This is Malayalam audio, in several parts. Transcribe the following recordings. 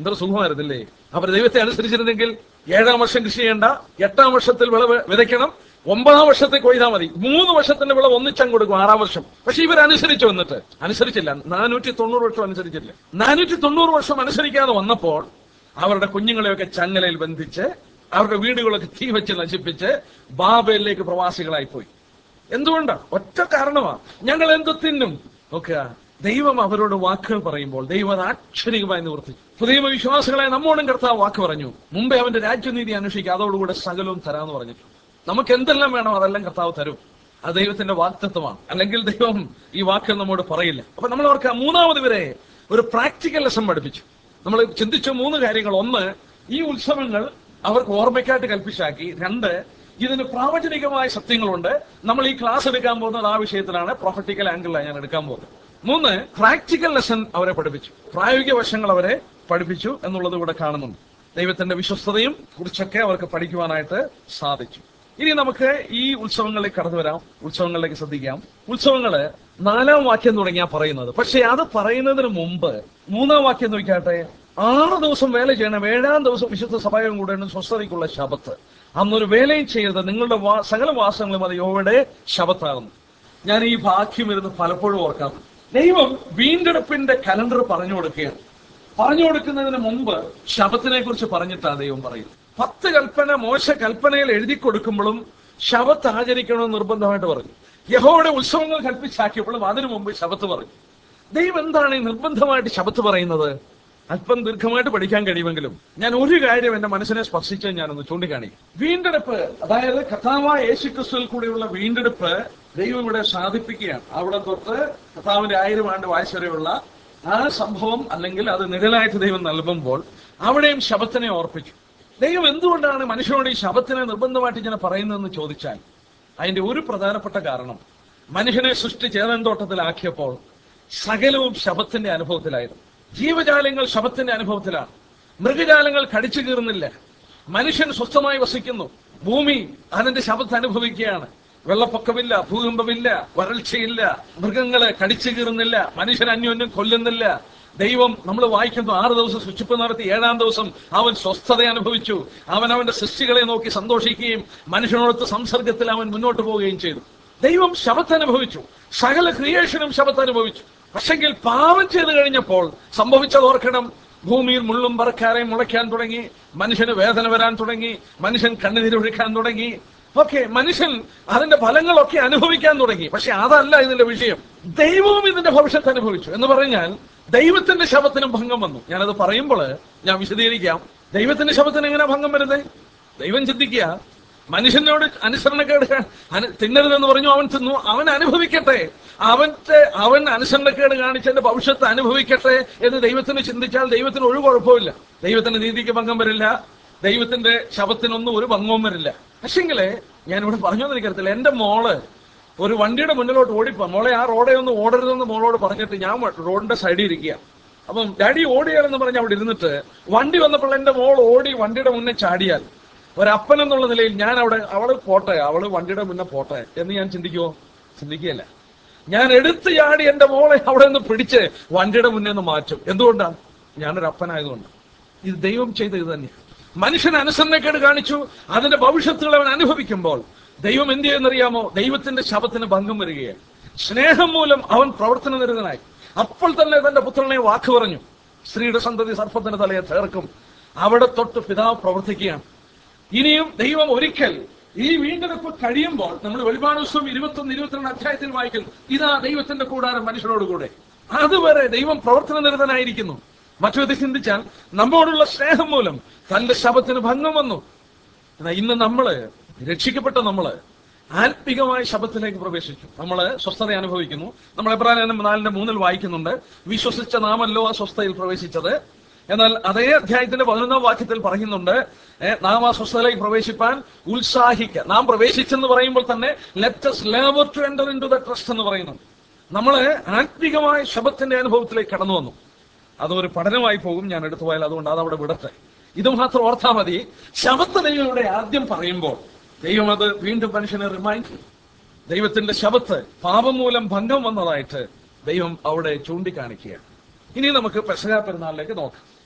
എന്തൊരു സുഖമായിരുന്നില്ലേ അവർ ദൈവത്തെ അനുസരിച്ചിരുന്നെങ്കിൽ ഏഴാം വർഷം കൃഷി ചെയ്യേണ്ട എട്ടാം വർഷത്തിൽ വിളവ് വിതയ്ക്കണം ഒമ്പതാം വർഷത്തെ കൊയ്താൽ മതി മൂന്ന് വർഷത്തിന്റെ വിളവ് ഒന്നിച്ചങ്ങ് കൊടുക്കും ആറാം വർഷം പക്ഷെ ഇവർ അനുസരിച്ചു വന്നിട്ട് അനുസരിച്ചില്ല നാനൂറ്റി തൊണ്ണൂറ് വർഷം അനുസരിച്ചില്ല നാനൂറ്റി തൊണ്ണൂറ് വർഷം അനുസരിക്കാതെ വന്നപ്പോൾ അവരുടെ കുഞ്ഞുങ്ങളെയൊക്കെ ചങ്ങലയിൽ ബന്ധിച്ച് അവരുടെ വീടുകളൊക്കെ തീ വെച്ച് നശിപ്പിച്ച് ബാബയിലേക്ക് പ്രവാസികളായി പോയി എന്തുകൊണ്ടാ ഒറ്റ കാരണമാ ഞങ്ങൾ എന്ത് തിന്നും നോക്കുക ദൈവം അവരോട് വാക്കുകൾ പറയുമ്പോൾ ദൈവം അത് ആക്ഷരികമായി നിവർത്തി പുതിയ വിശ്വാസികളെ നമ്മോടും കർത്താവ് വാക്ക് പറഞ്ഞു മുമ്പേ അവന്റെ രാജ്യനീതി അന്വേഷിക്കുക അതോടുകൂടെ സകലവും തരാന്ന് പറഞ്ഞിട്ടുണ്ട് നമുക്ക് എന്തെല്ലാം വേണം അതെല്ലാം കർത്താവ് തരും അത് ദൈവത്തിന്റെ വാക്തത്വമാണ് അല്ലെങ്കിൽ ദൈവം ഈ വാക്കുകൾ നമ്മോട് പറയില്ല അപ്പൊ നമ്മൾ അവർക്ക് മൂന്നാമത് വരെ ഒരു പ്രാക്ടിക്കൽ ലെസൺ പഠിപ്പിച്ചു നമ്മൾ ചിന്തിച്ച മൂന്ന് കാര്യങ്ങൾ ഒന്ന് ഈ ഉത്സവങ്ങൾ അവർക്ക് ഓർമ്മയ്ക്കായിട്ട് കൽപ്പിച്ചാക്കി രണ്ട് ഇതിന് പ്രാവചനികമായ സത്യങ്ങളുണ്ട് നമ്മൾ ഈ ക്ലാസ് എടുക്കാൻ പോകുന്നത് ആ വിഷയത്തിലാണ് പ്രൊഫറ്റിക്കൽ ആംഗിളിലാണ് ഞാൻ എടുക്കാൻ പോകുന്നത് മൂന്ന് പ്രാക്ടിക്കൽ ലെസൺ അവരെ പഠിപ്പിച്ചു പ്രായോഗിക വശങ്ങൾ അവരെ പഠിപ്പിച്ചു എന്നുള്ളത് ഇവിടെ കാണുന്നുണ്ട് ദൈവത്തിന്റെ വിശ്വസ്തതയും കുറിച്ചൊക്കെ അവർക്ക് പഠിക്കുവാനായിട്ട് സാധിച്ചു ഇനി നമുക്ക് ഈ ഉത്സവങ്ങളിലേക്ക് കടന്നു വരാം ഉത്സവങ്ങളിലേക്ക് ശ്രദ്ധിക്കാം ഉത്സവങ്ങള് നാലാം വാക്യം തുടങ്ങിയാ പറയുന്നത് പക്ഷെ അത് പറയുന്നതിന് മുമ്പ് മൂന്നാം വാക്യം നോക്കിയാട്ടെ ആറ് ദിവസം വേല ചെയ്യണം ഏഴാം ദിവസം വിശുദ്ധ സഭയും കൂടെ സ്വസ്ഥതയ്ക്കുള്ള ശബത്ത് അന്നൊരു വേലയും ചെയ്യരുത് നിങ്ങളുടെ വാ- സകല വാസങ്ങളും അത് യോവയുടെ ശബത്താകുന്നു ഞാൻ ഈ വാക്യം ഇരുന്ന് പലപ്പോഴും ഓർക്കാം ദൈവം വീണ്ടെടുപ്പിന്റെ കലണ്ടർ പറഞ്ഞു കൊടുക്കുകയാണ് പറഞ്ഞു കൊടുക്കുന്നതിന് മുമ്പ് ശബത്തിനെ കുറിച്ച് പറഞ്ഞിട്ടാണ് ദൈവം പറയുന്നത് പത്ത് കൽപ്പന മോശ കൽപ്പനയിൽ എഴുതി കൊടുക്കുമ്പോഴും ശബത്ത് ആചരിക്കണമെന്ന് നിർബന്ധമായിട്ട് പറഞ്ഞു യഹോയുടെ ഉത്സവങ്ങൾ കൽപ്പിച്ചാക്കിയപ്പോഴും അതിനു മുമ്പ് ശബത്ത് പറഞ്ഞു ദൈവം എന്താണ് ഈ നിർബന്ധമായിട്ട് ശബത്ത് പറയുന്നത് അല്പം ദീർഘമായിട്ട് പഠിക്കാൻ കഴിയുമെങ്കിലും ഞാൻ ഒരു കാര്യം എന്റെ മനസ്സിനെ സ്പർശിച്ച് ഞാനൊന്ന് ചൂണ്ടിക്കാണിക്കും വീണ്ടെടുപ്പ് അതായത് കഥാവായ യേശു ക്രിസ്തുവിൽ കൂടിയുള്ള വീണ്ടെടുപ്പ് ദൈവം ഇവിടെ സാധിപ്പിക്കുകയാണ് അവിടെ തൊട്ട് കഥാവിന്റെ ആയിരം ആണ്ട് വയസ്സ് വരെയുള്ള ആ സംഭവം അല്ലെങ്കിൽ അത് നിഴലായിട്ട് ദൈവം നൽകുമ്പോൾ അവിടെയും ശബത്തിനെ ഓർപ്പിച്ചു ദൈവം എന്തുകൊണ്ടാണ് മനുഷ്യനോട് ഈ ശബത്തിനെ നിർബന്ധമായിട്ട് ഇങ്ങനെ പറയുന്നതെന്ന് ചോദിച്ചാൽ അതിന്റെ ഒരു പ്രധാനപ്പെട്ട കാരണം മനുഷ്യനെ സൃഷ്ടി ചേതൻതോട്ടത്തിലാക്കിയപ്പോൾ സകലവും ശബത്തിന്റെ അനുഭവത്തിലായിരുന്നു ജീവജാലങ്ങൾ ശബത്തിന്റെ അനുഭവത്തിലാണ് മൃഗജാലങ്ങൾ കടിച്ചു കീറുന്നില്ല മനുഷ്യൻ സ്വസ്ഥമായി വസിക്കുന്നു ഭൂമി അതിന്റെ ശബത്ത് അനുഭവിക്കുകയാണ് വെള്ളപ്പൊക്കമില്ല ഭൂകമ്പമില്ല വരൾച്ചയില്ല മൃഗങ്ങളെ കടിച്ചു കീറുന്നില്ല മനുഷ്യൻ അന്യോന്യം കൊല്ലുന്നില്ല ദൈവം നമ്മൾ വായിക്കുന്നു ആറ് ദിവസം സൃഷ്ടിപ്പ് നടത്തി ഏഴാം ദിവസം അവൻ സ്വസ്ഥത അനുഭവിച്ചു അവൻ അവന്റെ സൃഷ്ടികളെ നോക്കി സന്തോഷിക്കുകയും മനുഷ്യനോടൊത്ത് സംസർഗത്തിൽ അവൻ മുന്നോട്ട് പോവുകയും ചെയ്തു ദൈവം ശബത്ത് അനുഭവിച്ചു സകല ക്രിയേഷനും ശബത്ത് അനുഭവിച്ചു പക്ഷെങ്കിൽ പാപം ചെയ്തു കഴിഞ്ഞപ്പോൾ സംഭവിച്ചത് ഓർക്കണം ഭൂമിയിൽ മുള്ളും പറക്കാരെയും മുളയ്ക്കാൻ തുടങ്ങി മനുഷ്യന് വേദന വരാൻ തുടങ്ങി മനുഷ്യൻ കണ്ണുനീരൊഴുക്കാൻ തുടങ്ങി ഓക്കെ മനുഷ്യൻ അതിന്റെ ഫലങ്ങളൊക്കെ അനുഭവിക്കാൻ തുടങ്ങി പക്ഷെ അതല്ല ഇതിന്റെ വിഷയം ദൈവവും ഇതിന്റെ ഭവിഷ്യത്ത് അനുഭവിച്ചു എന്ന് പറഞ്ഞാൽ ദൈവത്തിന്റെ ശബത്തിനും ഭംഗം വന്നു ഞാനത് പറയുമ്പോൾ ഞാൻ വിശദീകരിക്കാം ദൈവത്തിന്റെ ശബത്തിന് എങ്ങനെ ഭംഗം വരുന്നത് ദൈവം ചിന്തിക്കുക മനുഷ്യനോട് അനുസരണക്കേട് അനു- തിന്നരുതെന്ന് പറഞ്ഞു അവൻ തിന്നു അവൻ അനുഭവിക്കട്ടെ അവന്റെ അവൻ അനുസരണക്കേട് കാണിച്ചതിന്റെ ഭവിഷ്യത്ത് അനുഭവിക്കട്ടെ എന്ന് ദൈവത്തിന് ചിന്തിച്ചാൽ ദൈവത്തിന് ഒരു കുഴപ്പമില്ല ദൈവത്തിന്റെ നീതിക്ക് ഭംഗം വരില്ല ദൈവത്തിന്റെ ശബത്തിനൊന്നും ഒരു ഭംഗവും വരില്ല പക്ഷെങ്കില് ഞാനിവിടെ പറഞ്ഞു എനിക്കറിയത്തില്ല എന്റെ മോള് ഒരു വണ്ടിയുടെ മുന്നിലോട്ട് ഓടിപ്പോ മോളെ ആ റോഡെ ഒന്ന് ഓടരുതെന്ന് മോളോട് പറഞ്ഞിട്ട് ഞാൻ റോഡിന്റെ സൈഡിൽ ഇരിക്കുക അപ്പം ഡാഡി ഓടിയാലെന്ന് പറഞ്ഞ് അവിടെ ഇരുന്നിട്ട് വണ്ടി വന്നപ്പോൾ എന്റെ മോൾ ഓടി വണ്ടിയുടെ മുന്നേ ചാടിയാൽ ഒരപ്പൻ എന്നുള്ള നിലയിൽ ഞാൻ അവിടെ അവള് പോട്ടെ അവള് വണ്ടിയുടെ മുന്നേ പോട്ടെ എന്ന് ഞാൻ ചിന്തിക്കുമോ ചിന്തിക്കുകയല്ല ഞാൻ എടുത്ത് ചാടി എന്റെ മോളെ അവിടെ നിന്ന് പിടിച്ച് വണ്ടിയുടെ മുന്നേ നിന്ന് മാറ്റും എന്തുകൊണ്ടാണ് ഞാനൊരു അപ്പനായതുകൊണ്ട് ഇത് ദൈവം ചെയ്ത ഇത് തന്നെയാണ് മനുഷ്യൻ അനുസരണക്കേട് കാണിച്ചു അതിന്റെ ഭവിഷ്യത്തുകൾ അവൻ അനുഭവിക്കുമ്പോൾ ദൈവം എന്ത് ചെയ്യുന്നറിയാമോ ദൈവത്തിന്റെ ശബത്തിന് ഭംഗം വരികയാണ് സ്നേഹം മൂലം അവൻ പ്രവർത്തന നിരതനായി അപ്പോൾ തന്നെ തന്റെ പുത്രനെ വാക്ക് പറഞ്ഞു സ്ത്രീയുടെ സന്തതി സർപ്പത്തിന്റെ തലയെ ചേർക്കും അവിടെ തൊട്ട് പിതാവ് പ്രവർത്തിക്കുകയാണ് ഇനിയും ദൈവം ഒരിക്കൽ ഈ വീണ്ടെടുപ്പ് കഴിയുമ്പോൾ നമ്മൾ വെളിപാട് ദിവസം ഇരുപത്തൊന്ന് ഇരുപത്തിരണ്ട് അധ്യായത്തിൽ വായിക്കുന്നു ഇതാ ദൈവത്തിന്റെ കൂടാരം മനുഷ്യരോട് കൂടെ അതുവരെ ദൈവം പ്രവർത്തന നിരതനായിരിക്കുന്നു മറ്റു വിധത്തിൽ ചിന്തിച്ചാൽ നമ്മോടുള്ള സ്നേഹം മൂലം തന്റെ ശബത്തിന് ഭംഗം വന്നു എന്നാൽ ഇന്ന് നമ്മള് രക്ഷിക്കപ്പെട്ട നമ്മള് ആത്മികമായ ശബത്തിലേക്ക് പ്രവേശിച്ചു നമ്മള് സ്വസ്ഥത അനുഭവിക്കുന്നു നമ്മൾ എബ്രാഹിം നാലിന്റെ മൂന്നിൽ വായിക്കുന്നുണ്ട് വിശ്വസിച്ച നാമല്ലോ ആ സ്വസ്ഥതയിൽ പ്രവേശിച്ചത് എന്നാൽ അതേ അധ്യായത്തിന്റെ പതിനൊന്നാം വാക്യത്തിൽ പറയുന്നുണ്ട് ഏ, നാം ആ സ്വസ്ഥതയിലേക്ക് പ്രവേശിപ്പാൻ ഉത്സാഹിക്കുക നാം പ്രവേശിച്ചെന്ന് പറയുമ്പോൾ തന്നെ let us labour to enter into the trust എന്ന് പറയുന്നുണ്ട് നമ്മള് ആത്മികമായ ശബത്തിന്റെ അനുഭവത്തിലേക്ക് കടന്നു വന്നു അതൊരു പഠനമായി പോകും ഞാൻ എടുത്തു പോയാൽ അതുകൊണ്ട് അത് അവിടെ വിടട്ടെ ഇത് മാത്രം ഓർത്താൽ മതി ശബത്ത് ദൈവം ഇവിടെ ആദ്യം പറയുമ്പോൾ ദൈവം അത് വീണ്ടും മനുഷ്യനെ റിമൈൻഡ് ചെയ്യും ദൈവത്തിന്റെ ശബത്ത് പാപം മൂലം ഭംഗം വന്നതായിട്ട് ദൈവം അവിടെ ചൂണ്ടിക്കാണിക്കുകയാണ് ഇനി നമുക്ക് പെസക പെരുന്നാളിലേക്ക് നോക്കാം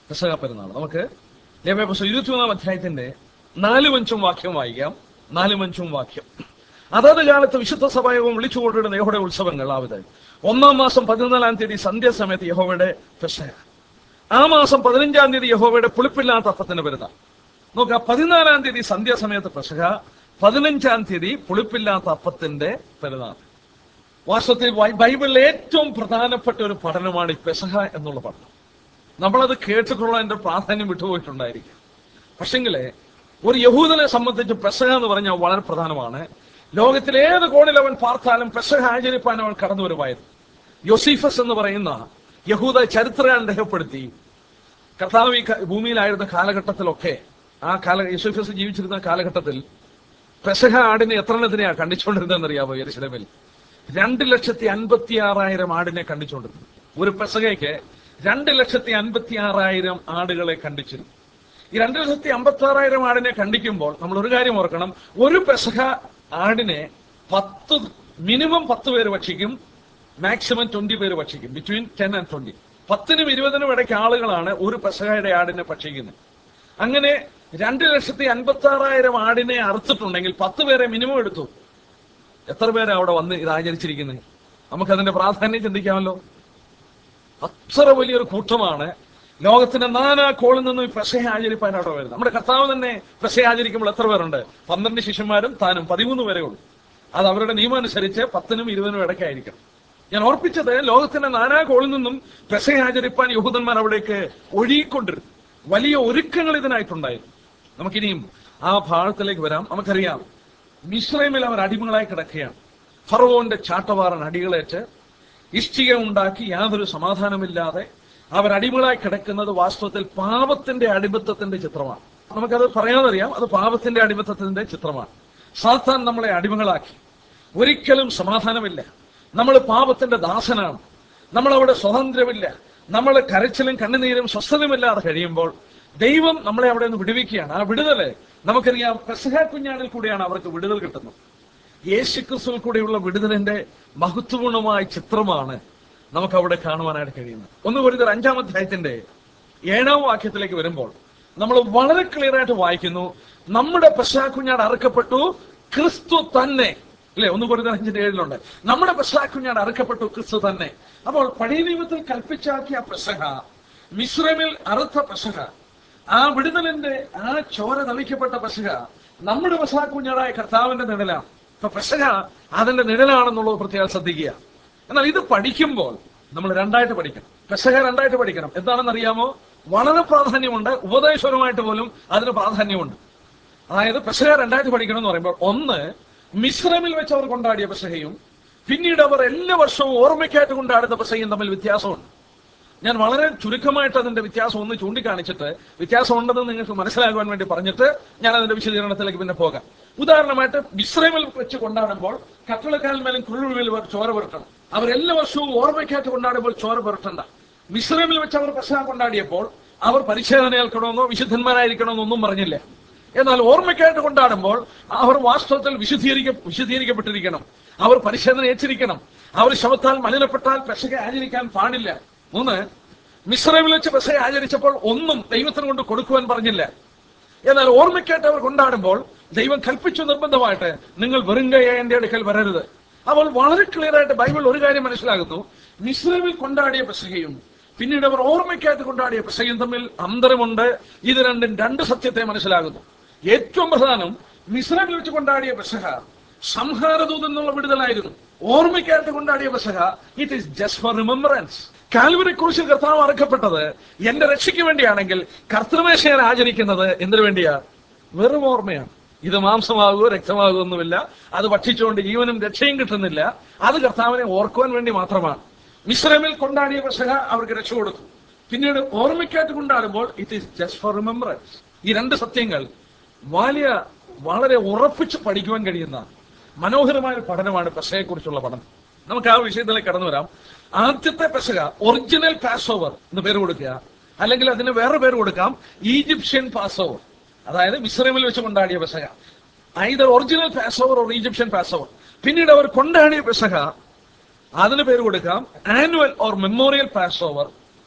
പെസഹ പെരുന്നാൾ നമുക്ക് ലേവ്യപുസ്തകം ഇരുപത്തിമൂന്നാം അധ്യായത്തിന്റെ നാലും അഞ്ചും വാക്യം വായിക്കാം നാലും അഞ്ചും വാക്യം അതത് കാലത്ത് വിശുദ്ധ സഭായോഗം വിളിച്ചു കൊണ്ടിരുന്ന യഹോയുടെ ഉത്സവങ്ങൾ ആവത് ഒന്നാം മാസം പതിനാലാം തീയതി സന്ധ്യാസമയത്ത് യഹോവയുടെ പെസഹ ആ മാസം പതിനഞ്ചാം തീയതി യഹോവയുടെ പുളിപ്പില്ലാത്ത അപ്പത്തിന് പെരുന്നാൾ നോക്കുക പതിനാലാം തീയതി സന്ധ്യാസമയത്ത് പെസഹ പതിനഞ്ചാം തീയതി പുളിപ്പില്ലാത്ത അപ്പത്തിന്റെ പെരുന്നാൾ വാസ്തവത്തിൽ ബൈ- ബൈബിളിലെ ഏറ്റവും പ്രധാനപ്പെട്ട ഒരു പഠനമാണ് ഈ പെസഹ എന്നുള്ള പഠനം നമ്മളത് കേട്ടിട്ടുള്ളതിന്റെ പ്രാധാന്യം വിട്ടുപോയിട്ടുണ്ടായിരിക്കും പക്ഷെങ്കില് ഒരു യഹൂദനെ സംബന്ധിച്ച് പെസഹ എന്ന് പറഞ്ഞാൽ വളരെ പ്രധാനമാണ് ലോകത്തിലെ ഏത് കോണിൽ അവൻ പാർത്താലും പെസഹ ആചരിപ്പാൻ അവൻ കടന്നു വരുമായിരുന്നു യൊസീഫസ് എന്ന് പറയുന്ന യഹൂദ ചരിത്രകാരൻ രേഖപ്പെടുത്തി കർത്താവ് ഈ ക- ഭൂമിയിലായിരുന്ന കാലഘട്ടത്തിലൊക്കെ ആ കാല യൊസീഫസ് ജീവിച്ചിരുന്ന കാലഘട്ടത്തിൽ പെസഹ ആടിനെ എത്ര എണ്ണത്തിനെയാ കണ്ടിച്ചുകൊണ്ടിരുന്നതെന്ന് അറിയാമോ യെരുശലേമിൽ രണ്ട് ലക്ഷത്തി അൻപത്തി ആറായിരം ആടിനെ കണ്ടിച്ചുകൊണ്ടിരുന്നു ഒരു പെസഹയ്ക്ക് രണ്ട് ലക്ഷത്തി അൻപത്തി ആറായിരം ആടുകളെ കണ്ടിച്ചിരുന്നു ഈ രണ്ട് ലക്ഷത്തി അമ്പത്തി ആറായിരം ആടിനെ കണ്ടിക്കുമ്പോൾ നമ്മൾ ഒരു കാര്യം ഓർക്കണം ഒരു പെസഹ ആടിനെ പത്ത് മിനിമം പത്ത് പേര് ഭക്ഷിക്കും മാക്സിമം ട്വന്റി പേര് ഭക്ഷിക്കും ബിറ്റ്വീൻ ടെൻ ആൻഡ് ട്വന്റി പത്തിനും ഇരുപതിനും ഇടയ്ക്ക് ആളുകളാണ് ഒരു പെസഹയുടെ ആടിനെ ഭക്ഷിക്കുന്നത് അങ്ങനെ രണ്ട് ലക്ഷത്തി അൻപത്തി ആറായിരം ആടിനെ അറുത്തിട്ടുണ്ടെങ്കിൽ പത്ത് പേരെ മിനിമം എടുത്തു എത്ര പേരാ അവിടെ വന്ന് ഇത് ആചരിച്ചിരിക്കുന്നത് നമുക്കതിന്റെ പ്രാധാന്യം ചിന്തിക്കാമല്ലോ അത്ര വലിയൊരു കൂട്ടമാണ് ലോകത്തിന്റെ നാനാ കോളിൽ നിന്നും ഈ പെസഹ ആചരിപ്പാൻ അവിടെ വരുന്നത് നമ്മുടെ കർത്താവ് തന്നെ പെസഹ ആചരിക്കുമ്പോൾ എത്ര പേരുണ്ട് പന്ത്രണ്ട് ശിഷ്യന്മാരും താനും പതിമൂന്ന് വരെ ഉള്ളൂ അത് അവരുടെ നിയമം അനുസരിച്ച് പത്തിനും ഇരുപതിനും ഇടയ്ക്കായിരിക്കണം ഞാൻ ഓർപ്പിച്ചത് ലോകത്തിന്റെ നാനാ കോളിൽ നിന്നും പെസഹ ആചരിപ്പാൻ യഹൂദന്മാർ അവിടേക്ക് ഒഴുകിക്കൊണ്ടിരുന്നു വലിയ ഒരുക്കങ്ങൾ ഇതിനായിട്ടുണ്ടായിരുന്നു നമുക്കിനിയും ആ ഭാഗത്തിലേക്ക് വരാം നമുക്കറിയാം മിശ്രമിൽ അവർ അടിമകളായി കിടക്കുകയാണ് ഫറവോന്റെ ചാട്ടവാറൻ അടികളേറ്റ് ഇഷ്ടിക ഉണ്ടാക്കി യാതൊരു സമാധാനമില്ലാതെ അവർ അടിമകളായി കിടക്കുന്നത് വാസ്തവത്തിൽ പാപത്തിന്റെ അടിമത്തത്തിന്റെ ചിത്രമാണ് നമുക്കത് പറയാതറിയാം അത് പാപത്തിന്റെ അടിമത്തത്തിന്റെ ചിത്രമാണ് സാത്താൻ നമ്മളെ അടിമകളാക്കി ഒരിക്കലും സമാധാനമില്ല നമ്മൾ പാപത്തിന്റെ ദാസനാണ് നമ്മൾ അവിടെ സ്വാതന്ത്ര്യമില്ല നമ്മൾ കരച്ചിലും കണ്ണുനീരും സ്വസ്ഥതയുമില്ലാതെ കഴിയുമ്പോൾ ദൈവം നമ്മളെ അവിടെ നിന്ന് വിടുവിക്കുകയാണ് ആ വിടുതല് നമുക്കറിയാം പെസഹ കുഞ്ഞാടിൽ കൂടിയാണ് അവർക്ക് വിടുതൽ കിട്ടുന്നത് യേശുക്രിസ്തുവിൽ കൂടെയുള്ള വിടുതലിന്റെ മഹത്വപൂർണമായ ചിത്രമാണ് നമുക്ക് അവിടെ കാണുവാനായിട്ട് കഴിയുന്നത് ഒന്ന് ഒരു അഞ്ചാം അധ്യായത്തിന്റെ ഏഴാം വാക്യത്തിലേക്ക് വരുമ്പോൾ നമ്മൾ വളരെ ക്ലിയർ ആയിട്ട് വായിക്കുന്നു നമ്മുടെ പെസഹ കുഞ്ഞാട് അറുക്കപ്പെട്ടു ക്രിസ്തു തന്നെ അല്ലെ ഒന്ന് ഒരു അഞ്ചിന്റെ ഏഴിലുണ്ട് നമ്മുടെ പെസഹ കുഞ്ഞാട് അറുക്കപ്പെട്ടു ക്രിസ്തു തന്നെ അപ്പോൾ പഴയ നിയമത്തിൽ കൽപ്പിച്ചാക്കിയ പെസഹ മിശ്രമിൽ അറുത്ത പെസഹ ആ വിടുതലിന്റെ ആ ചോര തളിക്കപ്പെട്ട പെസഹ നമ്മുടെ പെസഹ കുഞ്ഞാടായ കർത്താവിന്റെ നിഴലാണ് ഇപ്പൊ പെസഹ അതിന്റെ നിഴലാണെന്നുള്ളത് പ്രത്യേകം ശ്രദ്ധിക്കുക എന്നാൽ ഇത് പഠിക്കുമ്പോൾ നമ്മൾ രണ്ടായിട്ട് പഠിക്കണം പെസഹ രണ്ടായിട്ട് പഠിക്കണം എന്താണെന്ന് അറിയാമോ വളരെ പ്രാധാന്യമുണ്ട് ഉപദേശപരമായിട്ട് പോലും അതിന് പ്രാധാന്യമുണ്ട് അതായത് പെസഹ രണ്ടായിട്ട് പഠിക്കണം എന്ന് പറയുമ്പോൾ ഒന്ന് മിശ്രമിൽ വെച്ച് അവർ കൊണ്ടാടിയ പെസഹയും പിന്നീട് അവർ എല്ലാ വർഷവും ഓർമ്മയ്ക്കായിട്ട് കൊണ്ടാടുന്ന പെസഹയും തമ്മിൽ വ്യത്യാസമുണ്ട് ഞാൻ വളരെ ചുരുക്കമായിട്ട് അതിന്റെ വ്യത്യാസം ഒന്ന് ചൂണ്ടിക്കാണിച്ചിട്ട് വ്യത്യാസം ഉണ്ടെന്ന് നിങ്ങൾക്ക് മനസ്സിലാകുവാൻ വേണ്ടി പറഞ്ഞിട്ട് ഞാൻ അതിന്റെ വിശദീകരണത്തിലേക്ക് പിന്നെ പോകാം ഉദാഹരണമായിട്ട് മിശ്രമിൽ വെച്ച് കൊണ്ടാടുമ്പോൾ കട്ടളക്കാലിന്മേലും കുഴുവിൽ ചോര പുരട്ടണം അവർ എല്ലാ വർഷവും ഓർമ്മയ്ക്കായിട്ട് കൊണ്ടാടുമ്പോൾ ചോര പുരട്ടണ്ട മിശ്രമിൽ വെച്ച് അവർ പ്രശ്നം കൊണ്ടാടിയപ്പോൾ അവർ പരിശോധന ഏൽക്കണമെന്നോ വിശുദ്ധന്മാരായിരിക്കണമെന്നോ ഒന്നും പറഞ്ഞില്ല എന്നാൽ ഓർമ്മയ്ക്കായിട്ട് കൊണ്ടാടുമ്പോൾ അവർ വാസ്തവത്തിൽ വിശുദ്ധീകരിക്ക വിശുദ്ധീകരിക്കപ്പെട്ടിരിക്കണം അവർ പരിശോധന ഏറ്റിരിക്കണം അവർ ശവത്താൽ മലിനപ്പെട്ടാൽ പെസക ആചരിക്കാൻ പാടില്ല മൂന്ന് മിശ്രമിൽ വെച്ച് പെസക ആചരിച്ചപ്പോൾ ഒന്നും ദൈവത്തിന് കൊണ്ട് കൊടുക്കുവാൻ പറഞ്ഞില്ല എന്നാൽ ഓർമ്മയ്ക്കായിട്ട് അവർ കൊണ്ടാടുമ്പോൾ ദൈവം കൽപ്പിച്ചു നിർബന്ധമായിട്ട് നിങ്ങൾ വെറും കൈയായ എന്റെ അടുക്കൽ വരരുത് അവൾ വളരെ ക്ലിയർ ആയിട്ട് ബൈബിൾ ഒരു കാര്യം മനസ്സിലാകുന്നു മിശ്രമിൽ കൊണ്ടാടിയ പെസകയും പിന്നീട് അവർ ഓർമ്മയ്ക്കായിട്ട് കൊണ്ടാടിയ പെസകയും തമ്മിൽ അന്തരമുണ്ട് ഇത് രണ്ടും രണ്ട് സത്യത്തെ മനസ്സിലാകുന്നു ഏറ്റവും പ്രധാനം മിശ്രമിൽ വെച്ച് കൊണ്ടാടിയ പെസക സംഹാരദൂതൻ എന്നുള്ള വിടുതലായിരുന്നു ഓർമ്മയ്ക്കായിട്ട് കൊണ്ടാടിയ പെസക it is just for remembrance Calvary കുറിച്ചിൽ കർത്താവ് അറക്കപ്പെട്ടത് എന്റെ രക്ഷയ്ക്ക് വേണ്ടിയാണെങ്കിൽ കർത്തൃമേശ ഞാൻ ആചരിക്കുന്നത് എന്തിനു വേണ്ടിയാ വെറും ഓർമ്മയാണ് ഇത് മാംസമാകുമോ രക്തമാകുമോ ഒന്നുമില്ല അത് ഭക്ഷിച്ചുകൊണ്ട് ജീവനും രക്ഷയും കിട്ടുന്നില്ല അത് കർത്താവിനെ ഓർക്കുവാൻ വേണ്ടി മാത്രമാണ് മിശ്രമിൽ കൊണ്ടാടിയ പെസക അവർക്ക് രക്ഷ കൊടുത്തു പിന്നീട് ഓർമ്മയ്ക്കായിട്ട് കൊണ്ടാടുമ്പോൾ it is just for remembrance ഈ രണ്ട് സത്യങ്ങൾ വലിയ വളരെ ഉറപ്പിച്ച് പഠിക്കുവാൻ കഴിയുന്ന മനോഹരമായ ഒരു പഠനമാണ് പെസഹയെക്കുറിച്ചുള്ള പഠനം നമുക്ക് ആ വിഷയത്തിലേക്ക് കടന്നു വരാം ആദ്യത്തെ പെസക ഒറിജിനൽ പാസ് ഓവർ എന്ന് പേര് കൊടുക്കുക അല്ലെങ്കിൽ അതിന് വേറെ പേര് കൊടുക്കാം ഈജിപ്ഷ്യൻ പാസ് ഓവർ അതായത് മിശ്രമിൽ വെച്ച് കൊണ്ടാടിയ പെസക either original passover or Egyptian passover പിന്നീട് അവർ കൊണ്ടാടിയ പെസക അതിന് പേര് കൊടുക്കാം annual or memorial passover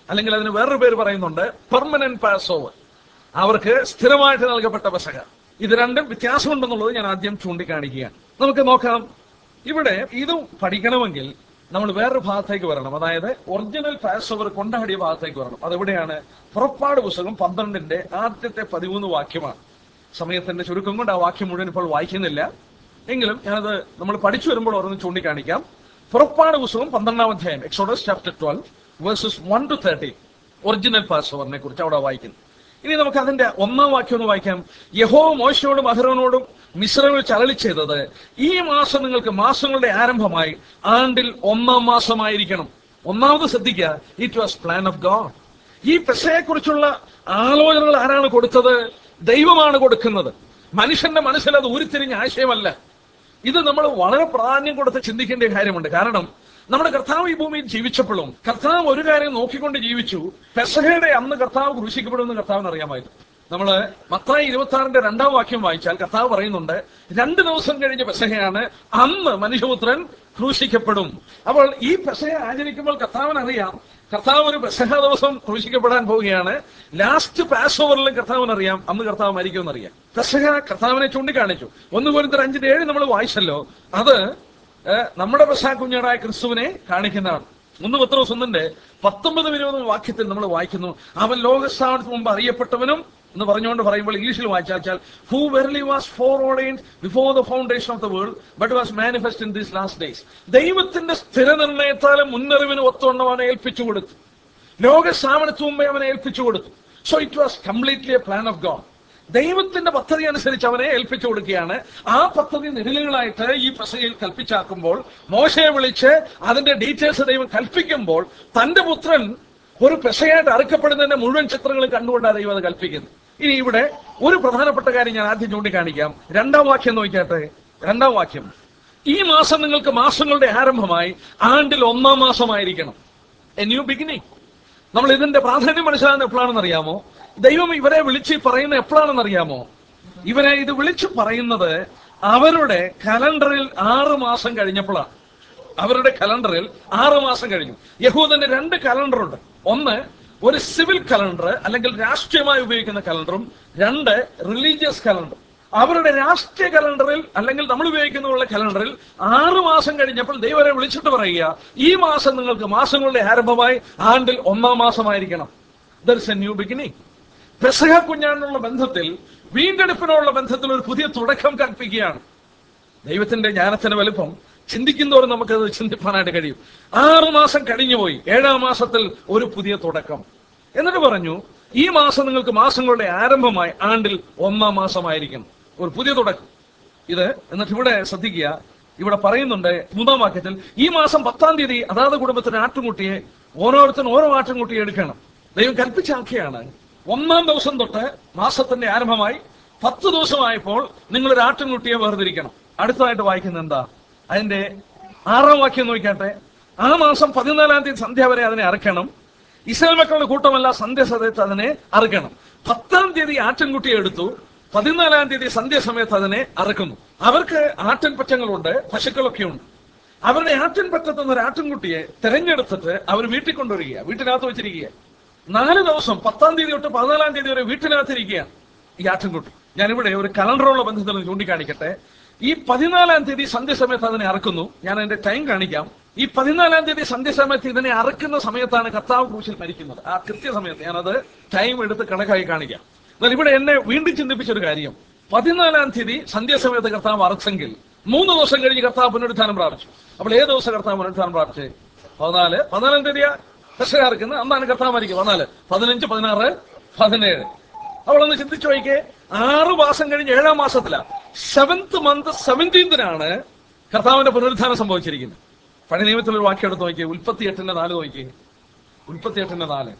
അല്ലെങ്കിൽ അതിന് വേറൊരു പേര് പറയുന്നുണ്ട് പെർമനന്റ് പാസ് ഓവർ അവർക്ക് സ്ഥിരമായിട്ട് നൽകപ്പെട്ട പെസക ഇത് രണ്ടും വ്യത്യാസമുണ്ടെന്നുള്ളത് ഞാൻ ആദ്യം ചൂണ്ടിക്കാണിക്കുകയാണ് നമുക്ക് നോക്കാം ഇവിടെ ഇത് പഠിക്കണമെങ്കിൽ നമ്മൾ വേറൊരു ഭാഗത്തേക്ക് വരണം അതായത് ഒറിജിനൽ പാസ് ഓവർ കൊണ്ടാടിയ ഭാഗത്തേക്ക് വരണം അതെവിടെയാണ് പുറപ്പാട് പുസ്തകം പന്ത്രണ്ടിന്റെ ആദ്യത്തെ പതിമൂന്ന് വാക്യമാണ് സമയത്തിന്റെ ചുരുക്കം കൊണ്ട് ആ വാക്യം മുഴുവൻ ഇപ്പോൾ വായിക്കുന്നില്ല എങ്കിലും ഞാനത് നമ്മൾ പഠിച്ചു വരുമ്പോൾ ഓരോന്ന് ചൂണ്ടിക്കാണിക്കാം പുറപ്പാട് പുസ്തകം പന്ത്രണ്ടാം അധ്യായം Exodus chapter twelve verses one to thirty original പാസ് ഓവറിനെ കുറിച്ച് അവിടെ വായിക്കുന്നു ഇനി നമുക്ക് അതിന്റെ ഒന്നാം വാക്യം ഒന്ന് വായിക്കാം യഹോ മോശയോടും അഹരോനോടും മിശ്രമിൽ ചരളി ചെയ്തത് ഈ മാസം നിങ്ങൾക്ക് മാസങ്ങളുടെ ആരംഭമായി ആണ്ടിൽ ഒന്നാം മാസമായിരിക്കണം ഒന്നാമത് ശ്രദ്ധിക്കുക it was plan of God ഈ പെസയെക്കുറിച്ചുള്ള ആലോചനകൾ ആരാണ് കൊടുത്തത് ദൈവമാണ് കൊടുക്കുന്നത് മനുഷ്യന്റെ മനസ്സിൽ അത് ഉരുത്തിരിഞ്ഞ ആശയമല്ല ഇത് നമ്മൾ വളരെ പ്രാധാന്യം കൊടുത്ത് ചിന്തിക്കേണ്ട കാര്യമുണ്ട് കാരണം നമ്മുടെ കർത്താവ് ഈ ഭൂമിയിൽ ജീവിച്ചപ്പോഴും കർത്താവ് ഒരു കാര്യം നോക്കിക്കൊണ്ട് ജീവിച്ചു പെസഹയുടെ അന്ന് കർത്താവ് ക്രൂശിക്കപ്പെടുമെന്ന് കർത്താവിന് അറിയാമായിരുന്നു നമ്മള് മത്തായി ഇരുപത്തി ആറിന്റെ രണ്ടാം വാക്യം വായിച്ചാൽ കർത്താവ് പറയുന്നുണ്ട് രണ്ട് ദിവസം കഴിഞ്ഞ പെസഹയാണ് അന്ന് മനുഷ്യപുത്രൻ ക്രൂശിക്കപ്പെടും അപ്പോൾ ഈ പെസഹ ആചരിക്കുമ്പോൾ കർത്താവിന് അറിയാം കർത്താവ് ഒരു പെസഹ ദിവസം ക്രൂശിക്കപ്പെടാൻ പോവുകയാണ് ലാസ്റ്റ് പാസ് ഓവറിലും കർത്താവിന് അറിയാം അന്ന് കർത്താവ് മരിക്കുമെന്ന് അറിയാം പെസഹ കർത്താവിനെ ചൂണ്ടിക്കാണിച്ചു ഒന്ന് പോലത്തെ അഞ്ചിന്റെ ഏഴ് നമ്മൾ വായിച്ചല്ലോ അത് ഏഹ്, നമ്മുടെ പെസഹ കുഞ്ഞാടായ ക്രിസ്തുവിനെ കാണിക്കുന്നതാണ് ഒന്ന് പത്രോസ് ഒന്നിന്റെ പത്തൊമ്പത് ഇരുപത് വാക്യത്തിൽ നമ്മൾ വായിക്കുന്നു അവൻ ലോകസ്ഥാനത്ത് മുമ്പ് അറിയപ്പെട്ടവനും എന്ന് പറഞ്ഞുകൊണ്ട് പറയുമ്പോൾ ഇംഗ്ലീഷിൽ വായിച്ചാൽ who verily was foreordained before the foundation of the world but was manifest in these last days ദൈവത്തിന്റെ സ്ഥിരനിർണയത്താലും മുന്നറിവിന് ഒത്തുവണ്ണം അവനെ ഏൽപ്പിച്ചു കൊടുത്തു ലോക സ്ഥാപനത്തിന് മുമ്പേ അവനെ ഏൽപ്പിച്ചു കൊടുത്തു so it was completely a plan of God ദൈവത്തിന്റെ പദ്ധതി അനുസരിച്ച് അവനെ ഏൽപ്പിച്ചു കൊടുക്കുകയാണ് ആ പദ്ധതി നിഴലുകളായിട്ട് ഈ പ്രസയിൽ കൽപ്പിച്ചാക്കുമ്പോൾ മോശയെ വിളിച്ച് അതിന്റെ ഡീറ്റെയിൽസ് ദൈവം കൽപ്പിക്കുമ്പോൾ തന്റെ പുത്രൻ ഒരു പെസയായിട്ട് അറുക്കപ്പെടുന്നതിന്റെ മുഴുവൻ ചിത്രങ്ങളും കണ്ടുകൊണ്ടാണ് ദൈവം അത് കൽപ്പിക്കുന്നത് ഇനി ഇവിടെ ഒരു പ്രധാനപ്പെട്ട കാര്യം ഞാൻ ആദ്യം ചൂണ്ടിക്കാണിക്കാം രണ്ടാം വാക്യം നോക്കിയാട്ടെ രണ്ടാം വാക്യം ഈ മാസം നിങ്ങൾക്ക് മാസങ്ങളുടെ ആരംഭമായി ആണ്ടിൽ ഒന്നാം മാസമായിരിക്കണം എ ന്യൂ ബിഗിനിങ് നമ്മൾ ഇതിന്റെ പ്രാധാന്യം മനസ്സിലാകുന്ന എപ്പോഴാണെന്ന് അറിയാമോ ദൈവം ഇവരെ വിളിച്ച് പറയുന്ന എപ്പോഴാണെന്ന് അറിയാമോ ഇവരെ ഇത് വിളിച്ചു പറയുന്നത് അവരുടെ കലണ്ടറിൽ ആറ് മാസം കഴിഞ്ഞപ്പോഴാണ് അവരുടെ കലണ്ടറിൽ ആറ് മാസം കഴിഞ്ഞു യഹൂദന്റെ രണ്ട് കലണ്ടർ ഉണ്ട് ഒന്ന് ഒരു സിവിൽ കലണ്ടർ അല്ലെങ്കിൽ രാഷ്ട്രീയമായി ഉപയോഗിക്കുന്ന കലണ്ടറും രണ്ട് റിലീജിയസ് കലണ്ടർ അവരുടെ രാഷ്ട്രീയ കലണ്ടറിൽ അല്ലെങ്കിൽ നമ്മൾ ഉപയോഗിക്കുന്ന കലണ്ടറിൽ ആറ് മാസം കഴിഞ്ഞപ്പോൾ ദൈവരെ വിളിച്ചിട്ട് പറയുക ഈ മാസം നിങ്ങൾക്ക് മാസങ്ങളുടെ ആരംഭമായി ആണ്ടിൽ ഒന്നാം മാസമായിരിക്കണം ദർസ് എ ന്യൂ ബിഗിനിങ് പെസഹ കുഞ്ഞാനുള്ള ബന്ധത്തിൽ വീണ്ടെടുപ്പിനുള്ള ബന്ധത്തിൽ ഒരു പുതിയ തുടക്കം കൽപ്പിക്കുകയാണ് ദൈവത്തിന്റെ ജ്ഞാനത്തിന്റെ വലുപ്പം ചിന്തിക്കുന്നതോറും നമുക്കത് ചിന്തിപ്പാനായിട്ട് കഴിയും ആറു മാസം കഴിഞ്ഞുപോയി ഏഴാം മാസത്തിൽ ഒരു പുതിയ തുടക്കം എന്നിട്ട് പറഞ്ഞു ഈ മാസം നിങ്ങൾക്ക് മാസങ്ങളുടെ ആരംഭമായി ആണ്ടിൽ ഒന്നാം മാസമായിരിക്കും ഒരു പുതിയ തുടക്കം ഇത് എന്നിട്ട് ഇവിടെ ശ്രദ്ധിക്കുക ഇവിടെ പറയുന്നുണ്ട് മൂന്നാം വാക്യത്തിൽ ഈ മാസം പത്താം തീയതി അതാത് കുടുംബത്തിന് ആട്ടുംകുട്ടിയെ ഓരോരുത്തരും ഓരോ ആട്ടുംകുട്ടിയെ എടുക്കണം ദൈവം കൽപ്പിച്ചാക്കിയാണ് ഒന്നാം ദിവസം തൊട്ട് മാസത്തിന്റെ ആരംഭമായി പത്ത് ദിവസമായപ്പോൾ നിങ്ങൾ ഒരു ആട്ടിൻകുട്ടിയെ വേർതിരിക്കണം അടുത്തതായിട്ട് വായിക്കുന്നത് എന്താ അതിന്റെ ആറാം വാക്യം നോക്കിയാട്ടെ ആ മാസം പതിനാലാം തീയതി സന്ധ്യ വരെ അതിനെ അറക്കണം ഇസ്രായേൽ മക്കളുടെ കൂട്ടമല്ല സന്ധ്യ സമയത്ത് അതിനെ അറുക്കണം പത്താം തീയതി ആട്ടിൻകുട്ടിയെ എടുത്തു പതിനാലാം തീയതി സന്ധ്യ സമയത്ത് അതിനെ അറക്കുന്നു അവർക്ക് ആട്ടിൻ പച്ചങ്ങളുണ്ട് പശുക്കളൊക്കെ ഉണ്ട് അവരുടെ ആട്ടിൻ പറ്റത്തുന്ന ഒരു ആട്ടിൻകുട്ടിയെ തെരഞ്ഞെടുത്തിട്ട് അവർ വീട്ടിൽ കൊണ്ടുവരിക വീട്ടിനകത്ത് വെച്ചിരിക്കുക നാല് ദിവസം പത്താം തീയതി തൊട്ട് പതിനാലാം തീയതി വരെ വീട്ടിനകത്തിരിക്കുകയാണ് ഈ ആട്ടിൻകുട്ടി ഞാനിവിടെ ഒരു കലണ്ടറുള്ള ബന്ധത്തിൽ ഒന്ന് ചൂണ്ടിക്കാണിക്കട്ടെ ഈ പതിനാലാം തീയതി സന്ധ്യ സമയത്ത് അതിനെ അറക്കുന്നു ഞാൻ അതിന്റെ ടൈം കാണിക്കാം ഈ പതിനാലാം തീയതി സന്ധ്യ സമയത്ത് ഇതിനെ അറക്കുന്ന സമയത്താണ് കർത്താവ് ക്രൂശിൽ മരിക്കുന്നത് ആ കൃത്യസമയത്ത് ഞാനത് ടൈം എടുത്ത് കണക്കായി കാണിക്കാം എന്നാൽ ഇവിടെ എന്നെ വീണ്ടും ചിന്തിപ്പിച്ച ഒരു കാര്യം പതിനാലാം തീയതി സന്ധ്യാസമയത്ത് കർത്താവ് അറച്ചെങ്കിൽ മൂന്ന് ദിവസം കഴിഞ്ഞ് കർത്താവ് പുനരുത്ഥാനം പ്രാപിച്ചു അപ്പോൾ ഏത് ദിവസം കർത്താവ് പുനരുത്ഥാനം പ്രാപിച്ചേ പതിനാല് പതിനാലാം തീയതി പെസഹ അറക്കുന്നത് അന്നാണ് കർത്താവ് മരിക്കുക പതിനാല് പതിനഞ്ച് പതിനാറ് പതിനേഴ് അവളൊന്ന് ചിന്തിച്ചു നോക്കിയേ ആറ് മാസം കഴിഞ്ഞ് ഏഴാം മാസത്തിലാ സെവന്ത് മന്ത് സെവൻറ്റീൻത്തിനാണ് കർത്താവിന്റെ പുനരുത്ഥാനം സംഭവിച്ചിരിക്കുന്നത് പഴയ നിയമത്തിൽ ഒരു വാക്യം എടുത്ത് നോക്കിയേ ഉൽപ്പത്തി എട്ടിന്റെ നാല് നോക്കിയേ ഉൽപ്പത്തി എട്ടിന്റെ നാല്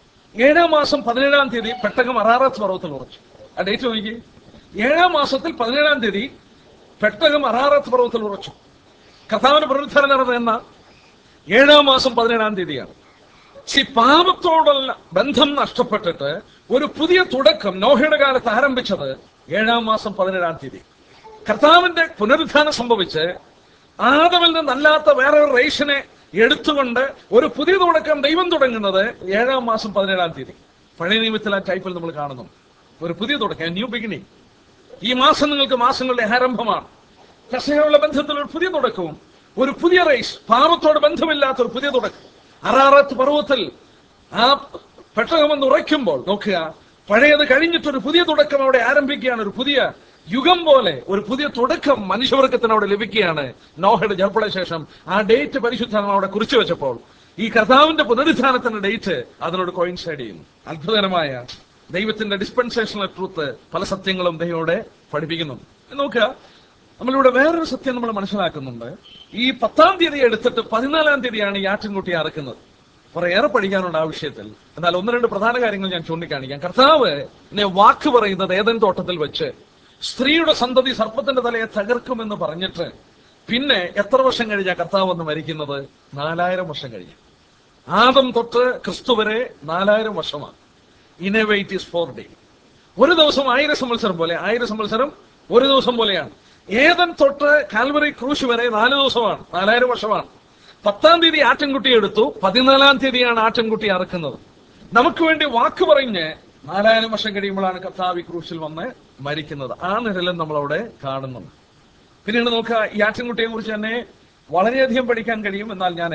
ഏഴാം മാസം പതിനേഴാം തീയതി പെട്ടകം അറാറത്ത് പർവ്വത്തിൽ ഉറച്ചു ആ ഡേറ്റ് നോക്കി ഏഴാം മാസത്തിൽ പതിനേഴാം തീയതി പെട്ടകം അറാറത്ത് പർവ്വത്തിൽ ഉറച്ചു കർത്താവിന്റെ പുനരുദ്ധാനം നടന്നത് എന്ന ഏഴാം മാസം പതിനേഴാം തീയതിയാണ് ഈ പാപത്തോടുള്ള ബന്ധം നഷ്ടപ്പെട്ടിട്ട് ഒരു പുതിയ തുടക്കം നോഹയുടെ കാലത്ത് ആരംഭിച്ചത് ഏഴാം മാസം പതിനേഴാം തീയതി കർത്താവിന്റെ പുനരുദ്ധാനം സംഭവിച്ച് ആദമിൽ നിന്നല്ലാത്ത വേറെ ഒരു റേഷനെ എടുത്തുകൊണ്ട് ഒരു പുതിയ തുടക്കം ദൈവം തുടങ്ങുന്നത് ഏഴാം മാസം പതിനേഴാം തീയതി പഴയ നിയമത്തിൽ ആ ടൈപ്പിൽ നമ്മൾ കാണുന്നു ഒരു പുതിയ തുടക്കം ന്യൂ ബിഗിനിങ് ഈ മാസം നിങ്ങൾക്ക് മാസങ്ങളുടെ ആരംഭമാണ് കർഷകരുടെ ബന്ധത്തിൽ ഒരു പുതിയ തുടക്കവും ഒരു പുതിയ റേസ് പാപത്തോട് ബന്ധമില്ലാത്ത ഒരു പുതിയ തുടക്കം അറാറത്ത് പർവ്വത്തിൽ ആ പെട്ടകമെന്ന് ഉറയ്ക്കുമ്പോൾ നോക്കുക പഴയത് കഴിഞ്ഞിട്ടൊരു പുതിയ തുടക്കം അവിടെ ആരംഭിക്കുകയാണ് ഒരു പുതിയ യുഗം പോലെ ഒരു പുതിയ തുടക്കം മനുഷ്യവർഗത്തിന് അവിടെ ലഭിക്കുകയാണ് നോഹയുടെ ജർപ്പള ശേഷം ആ ഡേറ്റ് പരിശുദ്ധം അവിടെ കുറിച്ചു വെച്ചപ്പോൾ ഈ കർത്താവിന്റെ പുനരുദ്ധാനത്തിന്റെ ഡേറ്റ് അതിനോട് കോയിൻസൈഡ് ചെയ്യുന്നു അത്ഭുതകരമായ ദൈവത്തിന്റെ ഡിസ്പെൻസേഷണൽ ട്രൂത്ത് പല സത്യങ്ങളും ദൈവോടെ പഠിപ്പിക്കുന്നുണ്ട് നോക്കുക നമ്മളിവിടെ വേറൊരു സത്യം നമ്മൾ മനസ്സിലാക്കുന്നുണ്ട് ഈ പത്താം തീയതി എടുത്തിട്ട് പതിനാലാം തീയതിയാണ് ഈ ആട്ടിൻകുട്ടി അറക്കുന്നത് കുറേയേറെ പഠിക്കാനുണ്ട് ആ വിഷയത്തിൽ എന്നാൽ ഒന്ന് രണ്ട് പ്രധാന കാര്യങ്ങൾ ഞാൻ ചൂണ്ടിക്കാണിക്കാം കർത്താവ് എന്നെ വാക്ക് പറയുന്നത് ഏതൻ തോട്ടത്തിൽ വെച്ച് സ്ത്രീയുടെ സന്തതി സർപ്പത്തിന്റെ തലയെ തകർക്കുമെന്ന് പറഞ്ഞിട്ട് പിന്നെ എത്ര വർഷം കഴിഞ്ഞാ കർത്താവ് വന്ന് മരിക്കുന്നത് നാലായിരം വർഷം കഴിഞ്ഞ് ആദം തൊട്ട് ക്രിസ്തു വരെ നാലായിരം വർഷമാണ് ഇനവേറ്റ് ഇസ് ഫോർ ഡേ ഒരു ദിവസം ആയിരം സംവത്സരം പോലെ ആയിരം സംവത്സരം ഒരു ദിവസം പോലെയാണ് ഏതൻ തൊട്ട് കാൽവറി ക്രൂശ് വരെ നാല് ദിവസമാണ് നാലായിരം വർഷമാണ് പത്താം തീയതി ആട്ടിൻകുട്ടി എടുത്തു പതിനാലാം തീയതിയാണ് ആട്ടിൻകുട്ടി അറക്കുന്നത് നമുക്ക് വേണ്ടി വാക്ക് പറഞ്ഞ് നാലായിരം വർഷം കഴിയുമ്പോഴാണ് കർത്താവ് ഈ ക്രൂശിൽ വന്ന് മരിക്കുന്നത് ആ നിഴലും നമ്മൾ അവിടെ കാണുന്നുണ്ട് പിന്നീട് നോക്കുക ഈ ആട്ടിൻകുട്ടിയെ കുറിച്ച് തന്നെ വളരെയധികം പഠിക്കാൻ കഴിയും എന്നാൽ ഞാൻ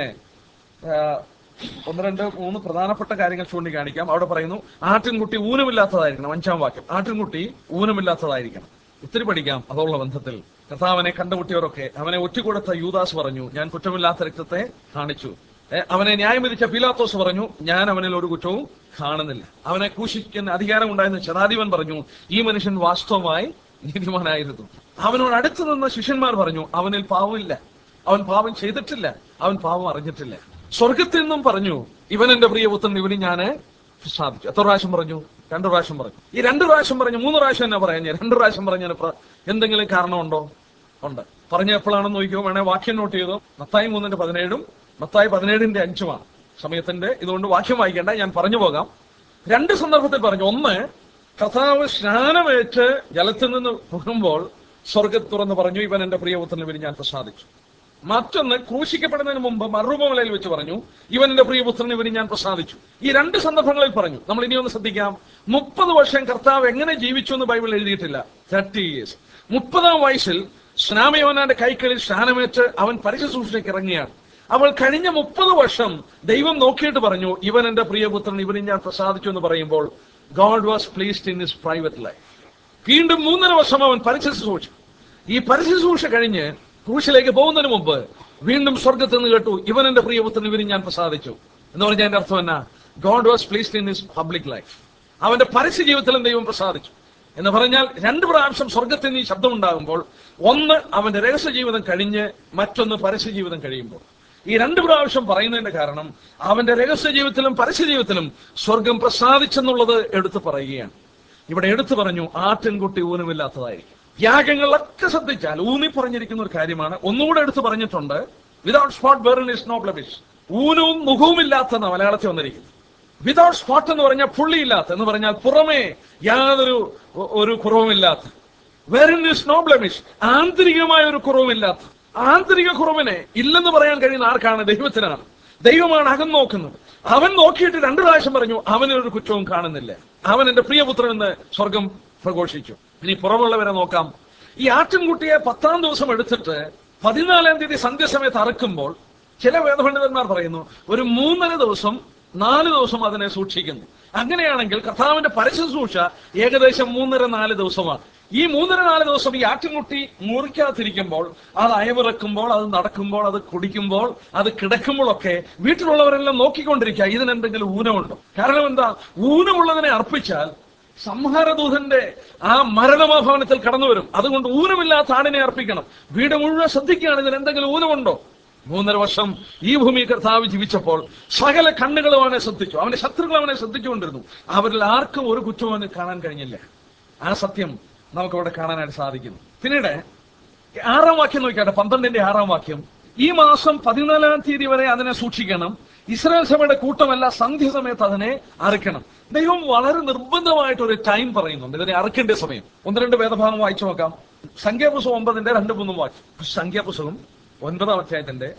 ഒന്ന് രണ്ട് മൂന്ന് പ്രധാനപ്പെട്ട കാര്യങ്ങൾ ചൂണ്ടിക്കാണിക്കാം അവിടെ പറയുന്നു ആട്ടിൻകുട്ടി ഊനമില്ലാത്തതായിരിക്കണം അഞ്ചാം വാക്യം ആട്ടിൻകുട്ടി ഊനമില്ലാത്തതായിരിക്കണം ഒത്തിരി പഠിക്കാം അതുള്ള ബന്ധത്തിൽ കർത്താവനെ കണ്ടുമുട്ടിയവരൊക്കെ അവനെ ഒറ്റുകൊടുത്ത യൂദാസ് പറഞ്ഞു ഞാൻ കുറ്റമില്ലാത്ത രക്തത്തെ കാണിച്ചു ഏ, അവനെ ന്യായം വിധിച്ച പീലാത്തോസ് പറഞ്ഞു ഞാൻ അവനിൽ ഒരു കുറ്റവും കാണുന്നില്ല അവനെ ക്രൂശിക്കുന്ന അധികാരം ഉണ്ടായിരുന്ന ശതാധിപൻ പറഞ്ഞു ഈ മനുഷ്യൻ വാസ്തവമായി നീതിമാനായിരുന്നു അവനോട് അടുത്ത് നിന്ന ശിഷ്യന്മാർ പറഞ്ഞു അവനിൽ പാവമില്ല അവൻ പാപം ചെയ്തിട്ടില്ല അവൻ പാപം അറിഞ്ഞിട്ടില്ല സ്വർഗത്തിൽ നിന്നും പറഞ്ഞു ഇവൻ എന്റെ പ്രിയപുത്രൻ ഇവന് ഞാന് സാധിച്ചു എത്ര പ്രാവശ്യം പറഞ്ഞു രണ്ടു പ്രാവശ്യം പറഞ്ഞു ഈ രണ്ട് പ്രാവശ്യം പറഞ്ഞു മൂന്ന് പ്രാവശ്യം എന്നാ പറയാൻ ഞാൻ രണ്ട് പ്രാവശ്യം പറഞ്ഞതിന് പ്ര- എന്തെങ്കിലും കാരണമുണ്ടോ ഉണ്ട് പറഞ്ഞ എപ്പോഴാണെന്ന് നോക്കിയോ വേണേ വാക്യം നോട്ട് ചെയ്തോ മത്തായി മൂന്നിന്റെ പതിനേഴും മത്തായി പതിനേഴിന്റെ അഞ്ചുമാണ് സമയത്തിന്റെ ഇതുകൊണ്ട് വാക്യം വായിക്കേണ്ട ഞാൻ പറഞ്ഞു പോകാം രണ്ട് സന്ദർഭത്തിൽ പറഞ്ഞു ഒന്ന് കർത്താവ് സ്നാനമേറ്റ് ജലത്തിൽ നിന്ന് പോകുമ്പോൾ സ്വർഗത്ത് തുറന്ന് പറഞ്ഞു ഇവൻ എന്റെ പ്രിയപുത്രന് വേണ്ടി ഞാൻ പ്രസാദിച്ചു മറ്റൊന്ന് ക്രൂശിക്കപ്പെടുന്നതിന് മുമ്പ് മറുപമലയിൽ വെച്ച് പറഞ്ഞു ഇവൻ എന്റെ പ്രിയപുത്രന് ഇവന് ഞാൻ പ്രസാദിച്ചു ഈ രണ്ട് സന്ദർഭങ്ങളിൽ പറഞ്ഞു നമ്മൾ ഇനി ഒന്ന് ശ്രദ്ധിക്കാം മുപ്പത് വർഷം കർത്താവ് എങ്ങനെ ജീവിച്ചു എന്ന് ബൈബിൾ എഴുതിയിട്ടില്ല തേർട്ടി ഇയേഴ്സ് മുപ്പതാം വയസ്സിൽ സ്നാമയോനാന്റെ കൈക്കളിൽ സ്നാനമേറ്റ് അവൻ പരിശുശ്രൂഷയ്ക്ക് ഇറങ്ങിയാണ് അവൾ കഴിഞ്ഞ മുപ്പത് വർഷം ദൈവം നോക്കിയിട്ട് പറഞ്ഞു ഇവൻ എന്റെ പ്രിയപുത്രൻ ഇവനെ ഞാൻ പ്രസാദിച്ചു എന്ന് പറയുമ്പോൾ God was pleased in his private life വീണ്ടും മൂന്നര വർഷം അവൻ പരിശുശ്രൂഷ ഈ പരിശുശ്രൂഷ കഴിഞ്ഞ് ക്രൂശിലേക്ക് പോകുന്നതിന് മുമ്പ് വീണ്ടും സ്വർഗത്തിൽ നിന്ന് കേട്ടു ഇവൻ എന്റെ പ്രിയപുത്രൻ ഇവരും ഞാൻ പ്രസാദിച്ചു എന്ന് പറഞ്ഞാൽ എന്റെ അർത്ഥം എന്നാ God was pleased in his public life അവന്റെ പരസ്യ ജീവിതത്തിലും ദൈവം പ്രസാദിച്ചു എന്ന് പറഞ്ഞാൽ രണ്ട് പ്രാവശ്യം സ്വർഗത്തിൽ നിന്ന് ഈ ശബ്ദം ഉണ്ടാകുമ്പോൾ ഒന്ന് അവന്റെ രഹസ്യ ജീവിതം കഴിഞ്ഞ് മറ്റൊന്ന് പരസ്യ ജീവിതം കഴിയുമ്പോൾ ഈ രണ്ട് പ്രാവശ്യം പറയുന്നതിന്റെ കാരണം അവന്റെ രഹസ്യ ജീവിതത്തിലും പരസ്യ ജീവിതത്തിലും സ്വർഗം പ്രസാദിച്ചെന്നുള്ളത് എടുത്തു പറയുകയാണ് ഇവിടെ എടുത്തു പറഞ്ഞു ആട്ടിൻകുട്ടി ഊനമില്ലാത്തതായിരിക്കും യാഗങ്ങളിലൊക്കെ ശ്രദ്ധിച്ചാൽ ഊന്നി പറഞ്ഞിരിക്കുന്ന ഒരു കാര്യമാണ് ഒന്നുകൂടെ എടുത്തു പറഞ്ഞിട്ടുണ്ട് without spot wherein is no blemish ഊനവും മുഖവും ഇല്ലാത്തെന്ന മലയാളത്തിൽ വന്നിരിക്കുന്നു വിതൗട്ട് സ്പോട്ട് എന്ന് പറഞ്ഞാൽ പുള്ളിയില്ലാത്ത എന്ന് പറഞ്ഞാൽ പുറമേ യാതൊരു ഒ- ഒരു കുറവുമില്ലാത്ത വെറിൻ ഇസ് നോ ബ്ലമിഷ് ആന്തരികമായ ഒരു കുറവുമില്ലാത്ത ആന്തരിക കുറവിനെ ഇല്ലെന്ന് പറയാൻ കഴിയുന്ന ആർക്കാണ് ദൈവത്തിനാണ് ദൈവമാണ് അകം നോക്കുന്നത് അവൻ നോക്കിയിട്ട് രണ്ടു പ്രാവശ്യം പറഞ്ഞു അവനൊരു കുറ്റവും കാണുന്നില്ല അവൻ എന്റെ പ്രിയപുത്രൻ എന്ന് സ്വർഗം പ്രഘോഷിച്ചു ഇനി പുറമുള്ളവരെ നോക്കാം ഈ ആട്ടിൻകുട്ടിയെ പത്താം ദിവസം എടുത്തിട്ട് പതിനാലാം തീയതി സന്ധ്യസമയത്ത് അറക്കുമ്പോൾ ചില വേദപണ്ഡിതന്മാർ പറയുന്നു ഒരു മൂന്നര ദിവസം നാല് ദിവസം അതിനെ സൂക്ഷിക്കുന്നു അങ്ങനെയാണെങ്കിൽ കർത്താവിന്റെ പരശുശ്രൂഷ ഏകദേശം മൂന്നര നാല് ദിവസമാണ് ഈ മൂന്നര നാല് ദിവസം ഈ ആട്ടിൻകുട്ടി മുറിക്കാതിരിക്കുമ്പോൾ അത് അയവിറക്കുമ്പോൾ അത് നടക്കുമ്പോൾ അത് കുടിക്കുമ്പോൾ അത് കിടക്കുമ്പോഴൊക്കെ വീട്ടിലുള്ളവരെല്ലാം നോക്കിക്കൊണ്ടിരിക്കുക ഇതിനെന്തെങ്കിലും ഊനമുണ്ടോ കാരണം എന്താ ഊനമുള്ളതിനെ അർപ്പിച്ചാൽ സംഹാരദൂതന്റെ ആ മരണമാഭവനത്തിൽ കടന്നു വരും അതുകൊണ്ട് ഊനമില്ലാത്ത ആടിനെ അർപ്പിക്കണം വീട് മുഴുവൻ ശ്രദ്ധിക്കുകയാണ് ഇതിന് എന്തെങ്കിലും ഊനമുണ്ടോ മൂന്നര വർഷം ഈ ഭൂമി കർത്താവ് ജീവിച്ചപ്പോൾ സകല കണ്ണുകളും അവനെ ശ്രദ്ധിച്ചു അവന്റെ ശത്രുക്കൾ അവനെ ശ്രദ്ധിച്ചുകൊണ്ടിരുന്നു അവരിൽ ആർക്കും ഒരു കുറ്റവും അവന് കാണാൻ കഴിഞ്ഞില്ല ആ സത്യം നമുക്ക് അവിടെ കാണാനായിട്ട് സാധിക്കുന്നു പിന്നീട് ആറാം വാക്യം നോക്കിയാട്ടെ പന്ത്രണ്ടിന്റെ ആറാം വാക്യം ഈ മാസം പതിനാലാം തീയതി വരെ അതിനെ സൂക്ഷിക്കണം ഇസ്രായേൽ സഭയുടെ കൂട്ടമല്ല സന്ധ്യ സമയത്ത് അതിനെ അറുക്കണം ദൈവം വളരെ നിർബന്ധമായിട്ട് ഒരു ടൈം പറയുന്നുണ്ട് ഇതിനെ അറുക്കേണ്ട സമയം ഒന്ന് രണ്ട് വേദഭാഗം വായിച്ചു നോക്കാം സംഖ്യാപുസ്തകം ഒമ്പതിന്റെ രണ്ട് മൂന്നും വാക്യം സംഖ്യാപുസ്തകം ഒൻപതാം അധ്യായത്തിന്റെ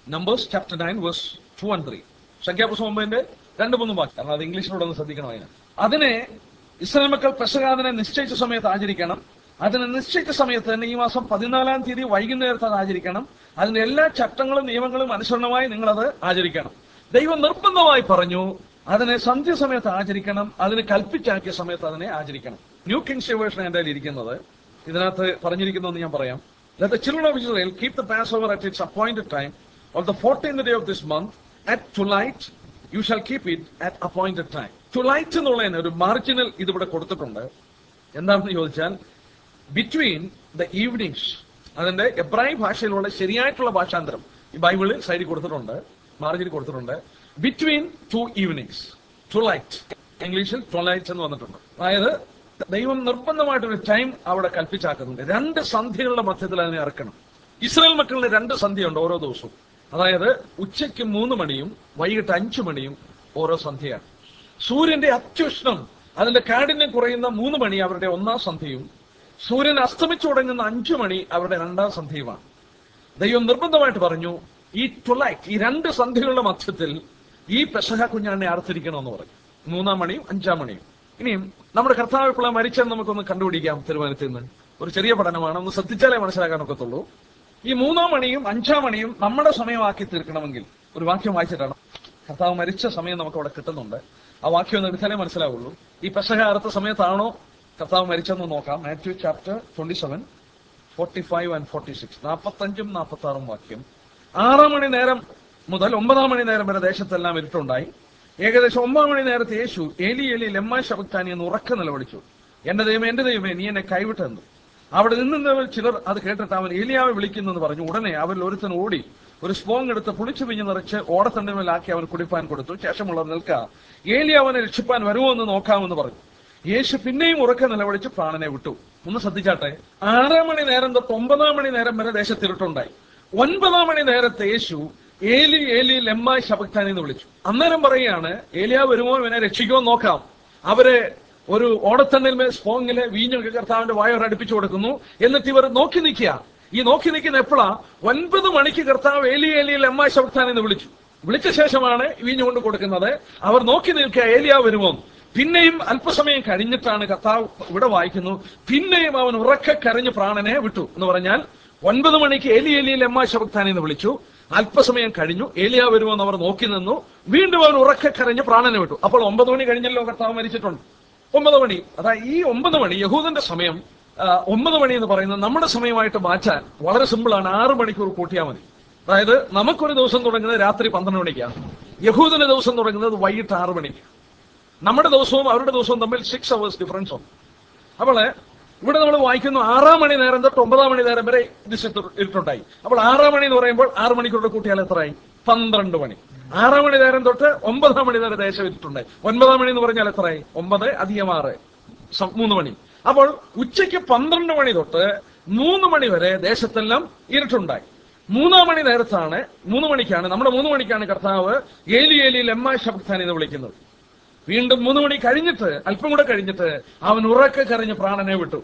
Numbers chapter nine verse two and three സംഖ്യാപുസ്തകം ഒമ്പതിന്റെ രണ്ട് മൂന്ന് വാക്ക് കാരണം അത് ഇംഗ്ലീഷിലൂടെ ഒന്ന് ശ്രദ്ധിക്കണം അതിന് അതിനെ ഇസ്രായേൽ മക്കൾ പെസകാദിനെ നിശ്ചയിച്ച സമയത്ത് ആചരിക്കണം അതിന് നിശ്ചയിച്ച സമയത്ത് തന്നെ ഈ മാസം പതിനാലാം തീയതി വൈകുന്നേരത്ത് അത് ആചരിക്കണം അതിന്റെ എല്ലാ ചട്ടങ്ങളും നിയമങ്ങളും അനുസരണമായി നിങ്ങളത് ആചരിക്കണം ദൈവം നിർബന്ധമായി പറഞ്ഞു അതിനെ സന്ധ്യ സമയത്ത് ആചരിക്കണം അതിന് കൽപ്പിച്ചാക്കിയ സമയത്ത് അതിനെ ആചരിക്കണം ന്യൂ കിങ്സ് വേർഷൻ എന്റെ കയ്യിൽ ഇരിക്കുന്നത് ഇതിനകത്ത് പറഞ്ഞിരിക്കുന്നതെന്ന് ഞാൻ പറയാം Let the children of Israel keep the Passover at its appointed time on the 14th day of this month at twilight you shall keep it at appointed time. twilight എന്നുള്ളതിന് ഒരു മാർജിനൽ ഇതിവിടെ കൊടുത്തിട്ടുണ്ട് എന്താണെന്ന് ചോദിച്ചാൽ ബിറ്റ്വീൻ ദ ഈവനിങ്സ് അതിന്റെ എബ്രായി ഭാഷയിലുള്ള ശരിയായിട്ടുള്ള ഭാഷാന്തരം ഈ ബൈബിളിൽ സൈഡിൽ കൊടുത്തിട്ടുണ്ട് മാർജിനിൽ കൊടുത്തിട്ടുണ്ട് ബിറ്റ്വീൻ ടു ഈവനിങ്സ് ട്വലൈറ്റ് ഇംഗ്ലീഷിൽ ട്വലൈറ്റ് എന്ന് വന്നിട്ടുണ്ട് അതായത് ദൈവം നിർബന്ധമായിട്ടൊരു ടൈം അവിടെ കൽപ്പിച്ചാക്കുന്നുണ്ട് രണ്ട് സന്ധ്യകളുടെ മധ്യത്തിൽ അതിനെ ഇറക്കണം ഇസ്രായേൽ മക്കളുടെ രണ്ട് സന്ധ്യയുണ്ട് ഓരോ ദിവസവും അതായത് ഉച്ചയ്ക്ക് മൂന്ന് മണിയും വൈകിട്ട് അഞ്ചു മണിയും ഓരോ സന്ധ്യയാണ് സൂര്യന്റെ അത്യുഷ്ണം അതിന്റെ കാഠിന്യം കുറയുന്ന മൂന്ന് മണി അവരുടെ ഒന്നാം സന്ധ്യയും സൂര്യൻ അസ്തമിച്ചു തുടങ്ങുന്ന അഞ്ചു മണി അവരുടെ രണ്ടാം സന്ധ്യയുമാണ് ദൈവം നിർബന്ധമായിട്ട് പറഞ്ഞു ഈ ട്വലൈറ്റ് ഈ രണ്ട് സന്ധ്യകളുടെ മധ്യത്തിൽ ഈ പെസഹ കുഞ്ഞാടിനെ അറുത്തിരിക്കണമെന്ന് പറഞ്ഞു മൂന്നാം മണിയും അഞ്ചാം മണിയും ഇനിയും നമ്മുടെ കർത്താവ് ഇപ്പോൾ മരിച്ചെന്ന് നമുക്കൊന്ന് കണ്ടുപിടിക്കാം തീരുമാനത്തിൽ നിന്ന് ഒരു ചെറിയ പഠനമാണ് ഒന്ന് ശ്രദ്ധിച്ചാലേ മനസ്സിലാക്കാൻ ഒക്കത്തുള്ളൂ ഈ മൂന്നാം മണിയും അഞ്ചാം മണിയും നമ്മുടെ സമയമാക്കി തീർക്കണമെങ്കിൽ ഒരു വാക്യം വായിച്ചിട്ടാണ് കർത്താവ് മരിച്ച സമയം നമുക്ക് അവിടെ കിട്ടുന്നുണ്ട് ആ വാക്യം ഒന്ന് എടുത്താലേ മനസ്സിലാവുള്ളൂ ഈ പെസഹ അറുത്ത സമയത്താണോ കർത്താവ് മരിച്ചെന്ന് നോക്കാം Matthew chapter twenty seven forty five and forty six നാൽപ്പത്തഞ്ചും നാൽപ്പത്തി ആറും വാക്യം ആറാം മണി നേരം മുതൽ ഒമ്പതാം മണി നേരം വരെ ദേശത്തെല്ലാം ഇരുട്ടുണ്ടായി ഏകദേശം ഒമ്പതാം മണി നേരത്തെ യേശു ഏലി ഏലി ലെമ്മ ശബക്താനി എന്ന് ഉറക്കെ നിലവിളിച്ചു എന്റെ ദൈവമേ എന്റെ ദൈവമേ നീ എന്നെ കൈവിട്ടെന്നു അവിടെ നിന്നവർ ചിലർ അത് കേട്ടിട്ട് അവൻ ഏലിയാവെ വിളിക്കുന്നു എന്ന് പറഞ്ഞു ഉടനെ അവരിൽ ഒരുത്തൻ ഓടി ഒരു സ്പോങ് എടുത്ത് പുളിച്ചു പിഞ്ഞ് നിറച്ച് ഓടത്തണ്ടിന്മേലാക്കി അവൻ കുടിപ്പാൻ കൊടുത്തു ശേഷമുള്ളവർ നിൽക്കുക ഏലി അവനെ രക്ഷിപ്പാൻ വരുമോ എന്ന് നോക്കാമെന്ന് പറഞ്ഞു യേശു പിന്നെയും ഉറക്കെ നിലവിളിച്ച് പ്രാണനെ വിട്ടു ഒന്ന് ശ്രദ്ധിച്ചാട്ടെ ആറാം മണി നേരം തൊട്ട് ഒമ്പതാം മണി നേരം വരെ ദേശത്തിരുട്ടുണ്ടായി ഒൻപതാം മണി നേരത്തെ യേശു ഏലി ഏലി ലെമ്മായി ശബക്താനി എന്ന് വിളിച്ചു അന്നേരം പറയുകയാണ് ഏലിയ വരുമോ ഇവനെ രക്ഷിക്കുമോ നോക്കാം അവര് ഒരു ഓടത്തണ്ണിൽ സ്പോങ്ങില് വീഞ്ഞൊക്കെ കർത്താവിന്റെ വായോർ അടുപ്പിച്ചു കൊടുക്കുന്നു എന്നിട്ട് ഇവർ നോക്കി നിൽക്കുക ഈ നോക്കി നിൽക്കുന്ന എപ്പോഴാ ഒൻപത് മണിക്ക് കർത്താവ് ഏലി ഏലി ലെമ്മായി ശബക്താനി എന്ന് വിളിച്ചു വിളിച്ച ശേഷമാണ് വീഞ്ഞു കൊണ്ട് കൊടുക്കുന്നത് അവർ നോക്കി നിൽക്കുക ഏലിയ വരുമോ പിന്നെയും അല്പസമയം കഴിഞ്ഞിട്ടാണ് കർത്താവ് ഇവിടെ വായിക്കുന്നു പിന്നെയും അവൻ ഉറക്കെ കരഞ്ഞ് പ്രാണനെ വിട്ടു എന്ന് പറഞ്ഞാൽ ഒൻപത് മണിക്ക് ഏലി ഏലിയിൽ എമ്മ ശബക്താനി എന്ന് വിളിച്ചു അല്പസമയം കഴിഞ്ഞു ഏലിയ വരുമെന്ന് അവർ നോക്കി നിന്നു വീണ്ടും അവൻ ഉറക്കെ കരഞ്ഞ് പ്രാണനെ വിട്ടു അപ്പോൾ ഒമ്പത് മണി കഴിഞ്ഞല്ലോ കർത്താവ് മരിച്ചിട്ടുണ്ട് ഒമ്പത് മണി അതായത് ഈ ഒമ്പത് മണി യഹൂദന്റെ സമയം ആ, ഒമ്പത് മണി എന്ന് പറയുന്നത് നമ്മുടെ സമയമായിട്ട് മാറ്റാൻ വളരെ സിമ്പിളാണ് ആറ് മണിക്കൂർ കൂട്ടിയാൽ മതി അതായത് നമുക്കൊരു ദിവസം തുടങ്ങുന്നത് രാത്രി പന്ത്രണ്ട് മണിക്കാണ് യഹൂദന്റെ ദിവസം തുടങ്ങുന്നത് വൈകിട്ട് ആറ് മണിക്ക് നമ്മുടെ ദിവസവും അവരുടെ ദിവസവും തമ്മിൽ സിക്സ് അവേഴ്സ് ഡിഫറൻസ് ഉണ്ട് അപ്പോൾ ഇവിടെ നമ്മൾ വായിക്കുന്നു ആറാം മണി നേരം തൊട്ട് ഒമ്പതാം മണി നേരം വരെ ഇത് ശത്രു- ഇരുട്ടുണ്ടായി അപ്പോൾ ആറാം മണി എന്ന് പറയുമ്പോൾ ആറ് മണിക്കൂടെ കൂട്ടിയാൽ എത്രയായി പന്ത്രണ്ട് മണി ആറാം മണി നേരം തൊട്ട് ഒമ്പതാം മണി നേരം ദേശം ഇരുട്ടുണ്ടായി ഒൻപതാം മണി എന്ന് പറഞ്ഞാൽ എത്രയായി ഒമ്പത് അധികം ആറ് സം- മൂന്ന് മണി അപ്പോൾ ഉച്ചയ്ക്ക് പന്ത്രണ്ട് മണി തൊട്ട് മൂന്ന് മണി വരെ ദേശത്തെല്ലാം ഇരുട്ടുണ്ടായി മൂന്നാം മണി നേരത്താണ് മൂന്ന് മണിക്കാണ് നമ്മുടെ മൂന്ന് മണിക്കാണ് കർത്താവ് ഏലി ഏലി ലെമ്മ ശബ്ദാൻ എന്ന് വിളിക്കുന്നത് വീണ്ടും മൂന്ന് മണി കഴിഞ്ഞിട്ട് അല്പം കൂടെ കഴിഞ്ഞിട്ട് അവൻ ഉറക്കെ കരഞ്ഞ് പ്രാണനെ വിട്ടു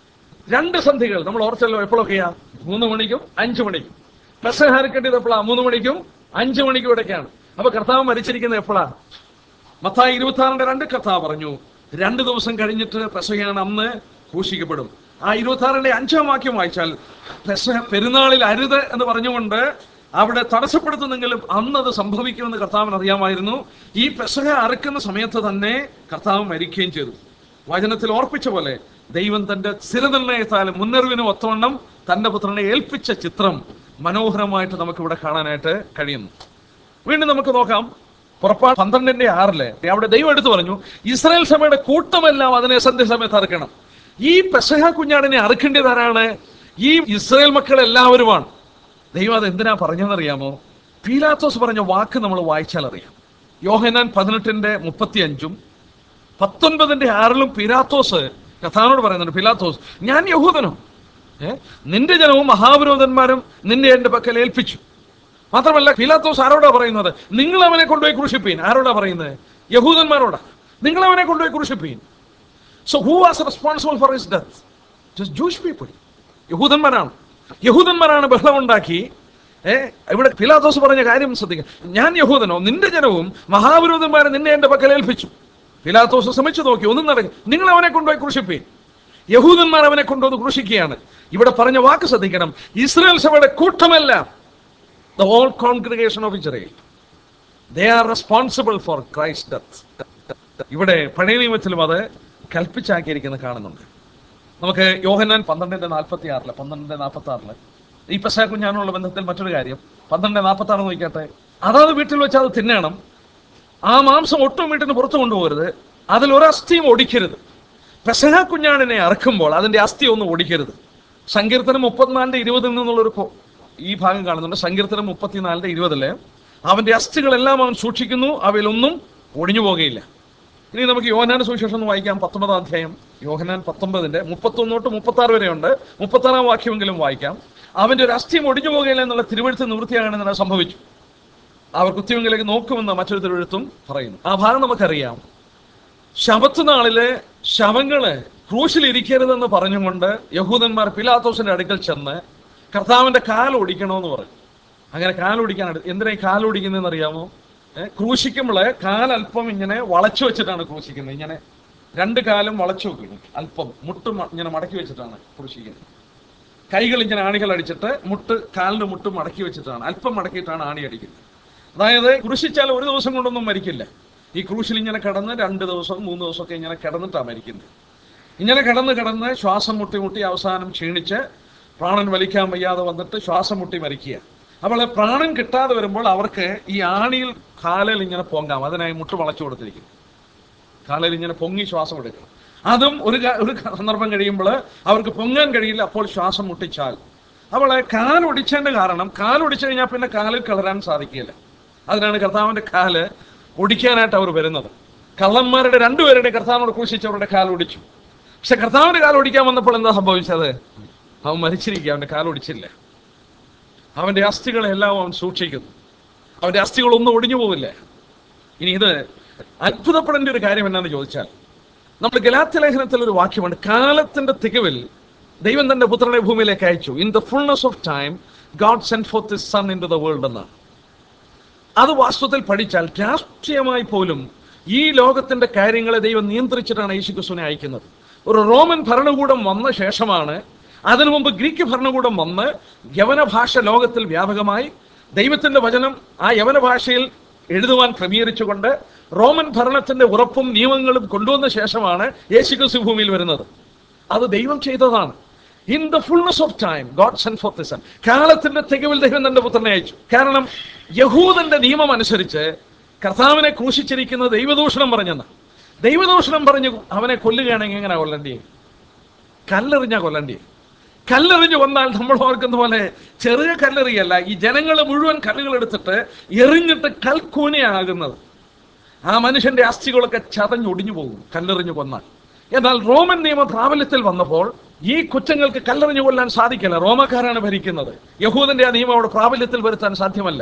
രണ്ട് സന്ധികൾ നമ്മൾ ഓർച്ചല്ലോ എപ്പോഴൊക്കെയാ മൂന്ന് മണിക്കും അഞ്ചു മണിക്കും പെസഹാരക്കേണ്ടത് എപ്പോഴാ മൂന്ന് മണിക്കും അഞ്ചു മണിക്കും ഇടയ്ക്കാണ് അപ്പൊ കർത്താവ് മരിച്ചിരിക്കുന്നത് എപ്പോഴാ മത്തായി ഇരുപത്തി ആറിന്റെ രണ്ട് കർത്താവ് പറഞ്ഞു രണ്ട് ദിവസം കഴിഞ്ഞിട്ട് പെസഹയാണ് അന്ന് ക്രൂശിക്കപ്പെടും ആ ഇരുപത്തി ആറിന്റെ അഞ്ചാം വാക്യം വായിച്ചാൽ പെസഹ പെരുന്നാളിൽ അരുത് എന്ന് പറഞ്ഞുകൊണ്ട് അവിടെ തടസ്സപ്പെടുത്തുന്നെങ്കിലും അന്ന് അത് സംഭവിക്കുമെന്ന് കർത്താവിന് അറിയാമായിരുന്നു ഈ പെസഹ അറുക്കുന്ന സമയത്ത് തന്നെ കർത്താവ് മരിക്കുകയും ചെയ്തു വചനത്തിൽ ഓർപ്പിച്ച പോലെ ദൈവം തന്റെ സ്ഥിരനിർണയത്താലും മുന്നറിവിനും ഒത്തവണ്ണം തന്റെ പുത്രനെ ഏൽപ്പിച്ച ചിത്രം മനോഹരമായിട്ട് നമുക്ക് ഇവിടെ കാണാനായിട്ട് കഴിയുന്നു വീണ്ടും നമുക്ക് നോക്കാം പുറപ്പാട് പന്ത്രണ്ടിന്റെ ആറില് അവിടെ ദൈവം എടുത്തു പറഞ്ഞു ഇസ്രായേൽ സഭയുടെ കൂട്ടമെല്ലാം അതിനെ സന്ധ്യ സമയത്ത് അറുക്കണം ഈ പെസഹ കുഞ്ഞാടിനെ അറുക്കേണ്ടത് ആരാണ് ഈ ഇസ്രായേൽ മക്കൾ എല്ലാവരുമാണ് ദൈവം അത് എന്തിനാ പറഞ്ഞതെന്നറിയാമോ പീലാത്തോസ് പറഞ്ഞ വാക്ക് നമ്മൾ വായിച്ചാൽ അറിയാം യോഹനാൻ പതിനെട്ടിന്റെ മുപ്പത്തി അഞ്ചും പത്തൊൻപതിന്റെ ആറിലും പിലാത്തോസ് കഥാനോട് പറയുന്നുണ്ട് പിലാത്തോസ് ഞാൻ യഹൂദനോ ഏ നിന്റെ ജനവും മഹാപുരോധന്മാരും നിന്നെ എന്റെ പക്കൽ ഏൽപ്പിച്ചു മാത്രമല്ല പിലാത്തോസ് ആരോടാ പറയുന്നത് നിങ്ങൾ അവനെ കൊണ്ടുപോയി ക്രൂശിപ്പീൻ ആരോടാ പറയുന്നത് യഹൂദന്മാരോടാ നിങ്ങൾ അവനെ കൊണ്ടുപോയി ക്രൂശിപ്പീൻ so who was responsible for his death just Jewish people യഹൂദന്മാരാണ് യഹൂദന്മാരാണ് ബഹളമുണ്ടാക്കി ഏ ഇവിടെ പിലാത്തോസ് പറഞ്ഞ കാര്യം ശ്രദ്ധിക്കുക ഞാൻ യഹൂദനോ നിന്റെ ജനവും മഹാവിരോധന്മാരെ നിന്നെ എന്റെ പക്കൽ ഏൽപ്പിച്ചു പിലാത്തോസ് ശ്രമിച്ചു നോക്കി ഒന്നും നടക്കും നിങ്ങൾ അവനെ കൊണ്ടുപോയി ക്രൂശിപ്പേ യഹൂദന്മാർ അവനെ കൊണ്ടുവന്ന് ക്രൂശിക്കുകയാണ് ഇവിടെ പറഞ്ഞ വാക്ക് ശ്രദ്ധിക്കണം ഇസ്രായേൽ സഭയുടെ കൂട്ടമല്ല the whole congregation of Israel they are responsible for Christ death ഇവിടെ പഴയ നിയമത്തിലും അത് കൽപ്പിച്ചാക്കിയിരിക്കുന്നത് കാണുന്നുണ്ട് നമുക്ക് യോഹന്നാൻ പന്ത്രണ്ടിന്റെ നാൽപ്പത്തി ആറില് പന്ത്രണ്ടിന്റെ നാൽപ്പത്തി ആറില് ഈ പെസഹ കുഞ്ഞാനുള്ള ബന്ധത്തിൽ മറ്റൊരു കാര്യം പന്ത്രണ്ട് നാൽപ്പത്തി ആറ് നോക്കിയാട്ടെ അതാത് വീട്ടിൽ വെച്ച് അത് തിന്നണം ആ മാംസം ഒട്ടും വീട്ടിന് പുറത്തു കൊണ്ടുപോകരുത് അതിൽ ഒരു അസ്ഥിയും ഒടിക്കരുത് പെസഹ കുഞ്ഞാടിനെ അറക്കുമ്പോൾ അതിന്റെ അസ്ഥി ഒന്നും ഒടിക്കരുത് സങ്കീർത്തനം മുപ്പത്തിനാലിന്റെ ഇരുപതിൽ നിന്നുള്ളൊരു കൊ- ഈ ഭാഗം കാണുന്നുണ്ട് സങ്കീർത്തനം മുപ്പത്തിനാലിന്റെ ഇരുപതില് അവന്റെ അസ്ഥികളെല്ലാം അവൻ സൂക്ഷിക്കുന്നു അവയിലൊന്നും ഒടിഞ്ഞു പോകുകയില്ല ഇനി നമുക്ക് യോഹനാൻ സുവിശേഷം ഒന്ന് വായിക്കാം പത്തൊമ്പതാം അധ്യായം യോഹനാൻ പത്തൊമ്പതിന്റെ മുപ്പത്തൊന്ന് തൊട്ട് മുപ്പത്തി ആറ് വരെ ഉണ്ട് മുപ്പത്താറാം വാക്യമെങ്കിലും വായിക്കാം അവന്റെ ഒരു അസ്ഥിയും ഒടിഞ്ഞു പോകുകയില്ല എന്നുള്ള തിരുവഴുത്ത് നിവൃത്തിയാകണമെന്ന് സംഭവിച്ചു അവർ കുത്തിവെങ്കിലേക്ക് നോക്കുമെന്ന് മറ്റൊരു തിരുവഴുത്തും പറയുന്നു ആ ഭാഗം നമുക്കറിയാം ശബത്ത് നാളില് ശവങ്ങള് ക്രൂശിൽ ഇരിക്കരുതെന്ന് പറഞ്ഞുകൊണ്ട് യഹൂദന്മാർ പിലാത്തോസിന്റെ അടുക്കൽ ചെന്ന് കർത്താവിന്റെ കാൽ ഒടിക്കണമെന്ന് പറഞ്ഞു അങ്ങനെ കാലൊടിക്കാൻ അടു- എന്തിനാ ഈ കാലൊടിക്കുന്നതെന്ന് അറിയാമോ ഏഹ് ക്രൂശിക്കുമ്പോൾ കാലല്പം ഇങ്ങനെ വളച്ചു വെച്ചിട്ടാണ് ക്രൂശിക്കുന്നത് ഇങ്ങനെ രണ്ട് കാലും വളച്ചു വെക്കണം അല്പം മുട്ട് മ- ഇങ്ങനെ മടക്കി വെച്ചിട്ടാണ് ക്രൂശിക്കുന്നത് കൈകൾ ഇങ്ങനെ ആണികൾ അടിച്ചിട്ട് മുട്ട് കാലിന്റെ മുട്ട് മടക്കി വെച്ചിട്ടാണ് അല്പം മടക്കിയിട്ടാണ് ആണി അടിക്കുന്നത് അതായത് ക്രൂശിച്ചാൽ ഒരു ദിവസം കൊണ്ടൊന്നും മരിക്കില്ല ഈ ക്രൂശിൽ ഇങ്ങനെ കിടന്ന് രണ്ട് ദിവസം മൂന്ന് ദിവസമൊക്കെ ഇങ്ങനെ കിടന്നിട്ടാണ് മരിക്കുന്നത് ഇങ്ങനെ കിടന്ന് കിടന്ന് ശ്വാസം മുട്ടി മുട്ടി അവസാനം ക്ഷീണിച്ച് പ്രാണൻ വലിക്കാൻ വയ്യാതെ വന്നിട്ട് ശ്വാസം മുട്ടി മരിക്കുക അപ്പോൾ പ്രാണൻ കിട്ടാതെ വരുമ്പോൾ അവർക്ക് ഈ ആണിയിൽ കാലിൽ ഇങ്ങനെ പൊങ്ങാം അതിനായി മുട്ട് വളച്ചു കൊടുത്തിരിക്കുന്നു കാലിൽ ഇങ്ങനെ പൊങ്ങി ശ്വാസം എടുക്കണം അതും ഒരു ക- ഒരു സന്ദർഭം കഴിയുമ്പോൾ അവർക്ക് പൊങ്ങാൻ കഴിയില്ല അപ്പോൾ ശ്വാസം മുട്ടിച്ചാൽ അപ്പോൾ കാലൊടിച്ചതിന്റെ കാരണം കാലൊടിച്ചു കഴിഞ്ഞാൽ പിന്നെ കാലിൽ കളരാൻ സാധിക്കില്ല അതിനാണ് കർത്താവിന്റെ കാല് ഒടിക്കാനായിട്ട് അവർ വരുന്നത് കള്ളന്മാരുടെ രണ്ടുപേരുടെ കർത്താവിനോട് ക്രൂശിച്ചവരുടെ കാൽ ഒടിച്ചു പക്ഷെ കർത്താവിന്റെ കാൽ ഒടിക്കാൻ വന്നപ്പോൾ എന്താ സംഭവിച്ചത് അവൻ മരിച്ചിരിക്കുക അവന്റെ കാൽ ഒടിച്ചില്ല അവന്റെ അസ്ഥികളെല്ലാം അവൻ സൂക്ഷിക്കുന്നു അവന്റെ അസ്ഥികളൊന്നും ഒടിഞ്ഞു പോവില്ല ഇനി ഇത് അത്ഭുതപ്പെടേണ്ട ഒരു കാര്യം എന്നാന്ന് ചോദിച്ചാൽ നമ്മൾ ഗലാത്യ ലേഖനത്തിൽ ഒരു വാക്യമുണ്ട് കാലത്തിന്റെ തികവിൽ ദൈവം തന്റെ പുത്രനെ ഭൂമിയിലേക്ക് അയച്ചു in the fullness of time God send forth this son into the world എന്നാണ് അത് വാസ്തവത്തിൽ പഠിച്ചാൽ രാഷ്ട്രീയമായി പോലും ഈ ലോകത്തിന്റെ കാര്യങ്ങളെ ദൈവം നിയന്ത്രിച്ചിട്ടാണ് യേശുക്രിസ്തുവിനെ അയക്കുന്നത് ഒരു റോമൻ ഭരണകൂടം വന്ന ശേഷമാണ് അതിനു മുമ്പ് ഗ്രീക്ക് ഭരണകൂടം വന്ന് യവന ഭാഷ ലോകത്തിൽ വ്യാപകമായി ദൈവത്തിന്റെ വചനം ആ യവന ഭാഷയിൽ എഴുതുവാൻ ക്രമീകരിച്ചുകൊണ്ട് റോമൻ ഭരണത്തിന്റെ ഉറപ്പും നിയമങ്ങളും കൊണ്ടുവന്ന ശേഷമാണ് യേശുക്രിസ്തു ഭൂമിയിൽ വരുന്നത് അത് ദൈവം ചെയ്തതാണ് in the fullness of time God send forth this കാലത്തിന്റെ തികവിൽ ദൈവം തന്റെ പുത്രനെ അയച്ചു കാരണം യഹൂദന്റെ നിയമം അനുസരിച്ച് കർത്താവിനെ ക്രൂശിച്ചിരിക്കുന്നത് ദൈവദൂഷണം പറഞ്ഞെന്ന് ദൈവദൂഷണം പറഞ്ഞ് അവനെ കൊല്ലുകയാണെങ്കിൽ എങ്ങനെ കൊല്ലണ്ടേ കല്ലെറിഞ്ഞാ കൊല്ലണ്ടേ കല്ലെറിഞ്ഞ് കൊന്നാൽ നമ്മൾ ഓർക്കുന്ന പോലെ ചെറിയ കല്ലെറിയല്ല ഈ ജനങ്ങൾ മുഴുവൻ കല്ലുകൾ എടുത്തിട്ട് എറിഞ്ഞിട്ട് കൽക്കൂനയാകുന്നത് ആ മനുഷ്യന്റെ അസ്ഥികളൊക്കെ ചതഞ്ഞൊടിഞ്ഞു പോകും കല്ലെറിഞ്ഞു കൊന്നാൽ എന്നാൽ റോമൻ നിയമം പ്രാബല്യത്തിൽ വന്നപ്പോൾ ഈ കുറ്റങ്ങൾക്ക് കല്ലെറിഞ്ഞു കൊല്ലാൻ സാധിക്കില്ല റോമക്കാരാണ് ഭരിക്കുന്നത് യഹൂദന്റെ ആ നിയമം അവിടെ പ്രാബല്യത്തിൽ വരുത്താൻ സാധ്യമല്ല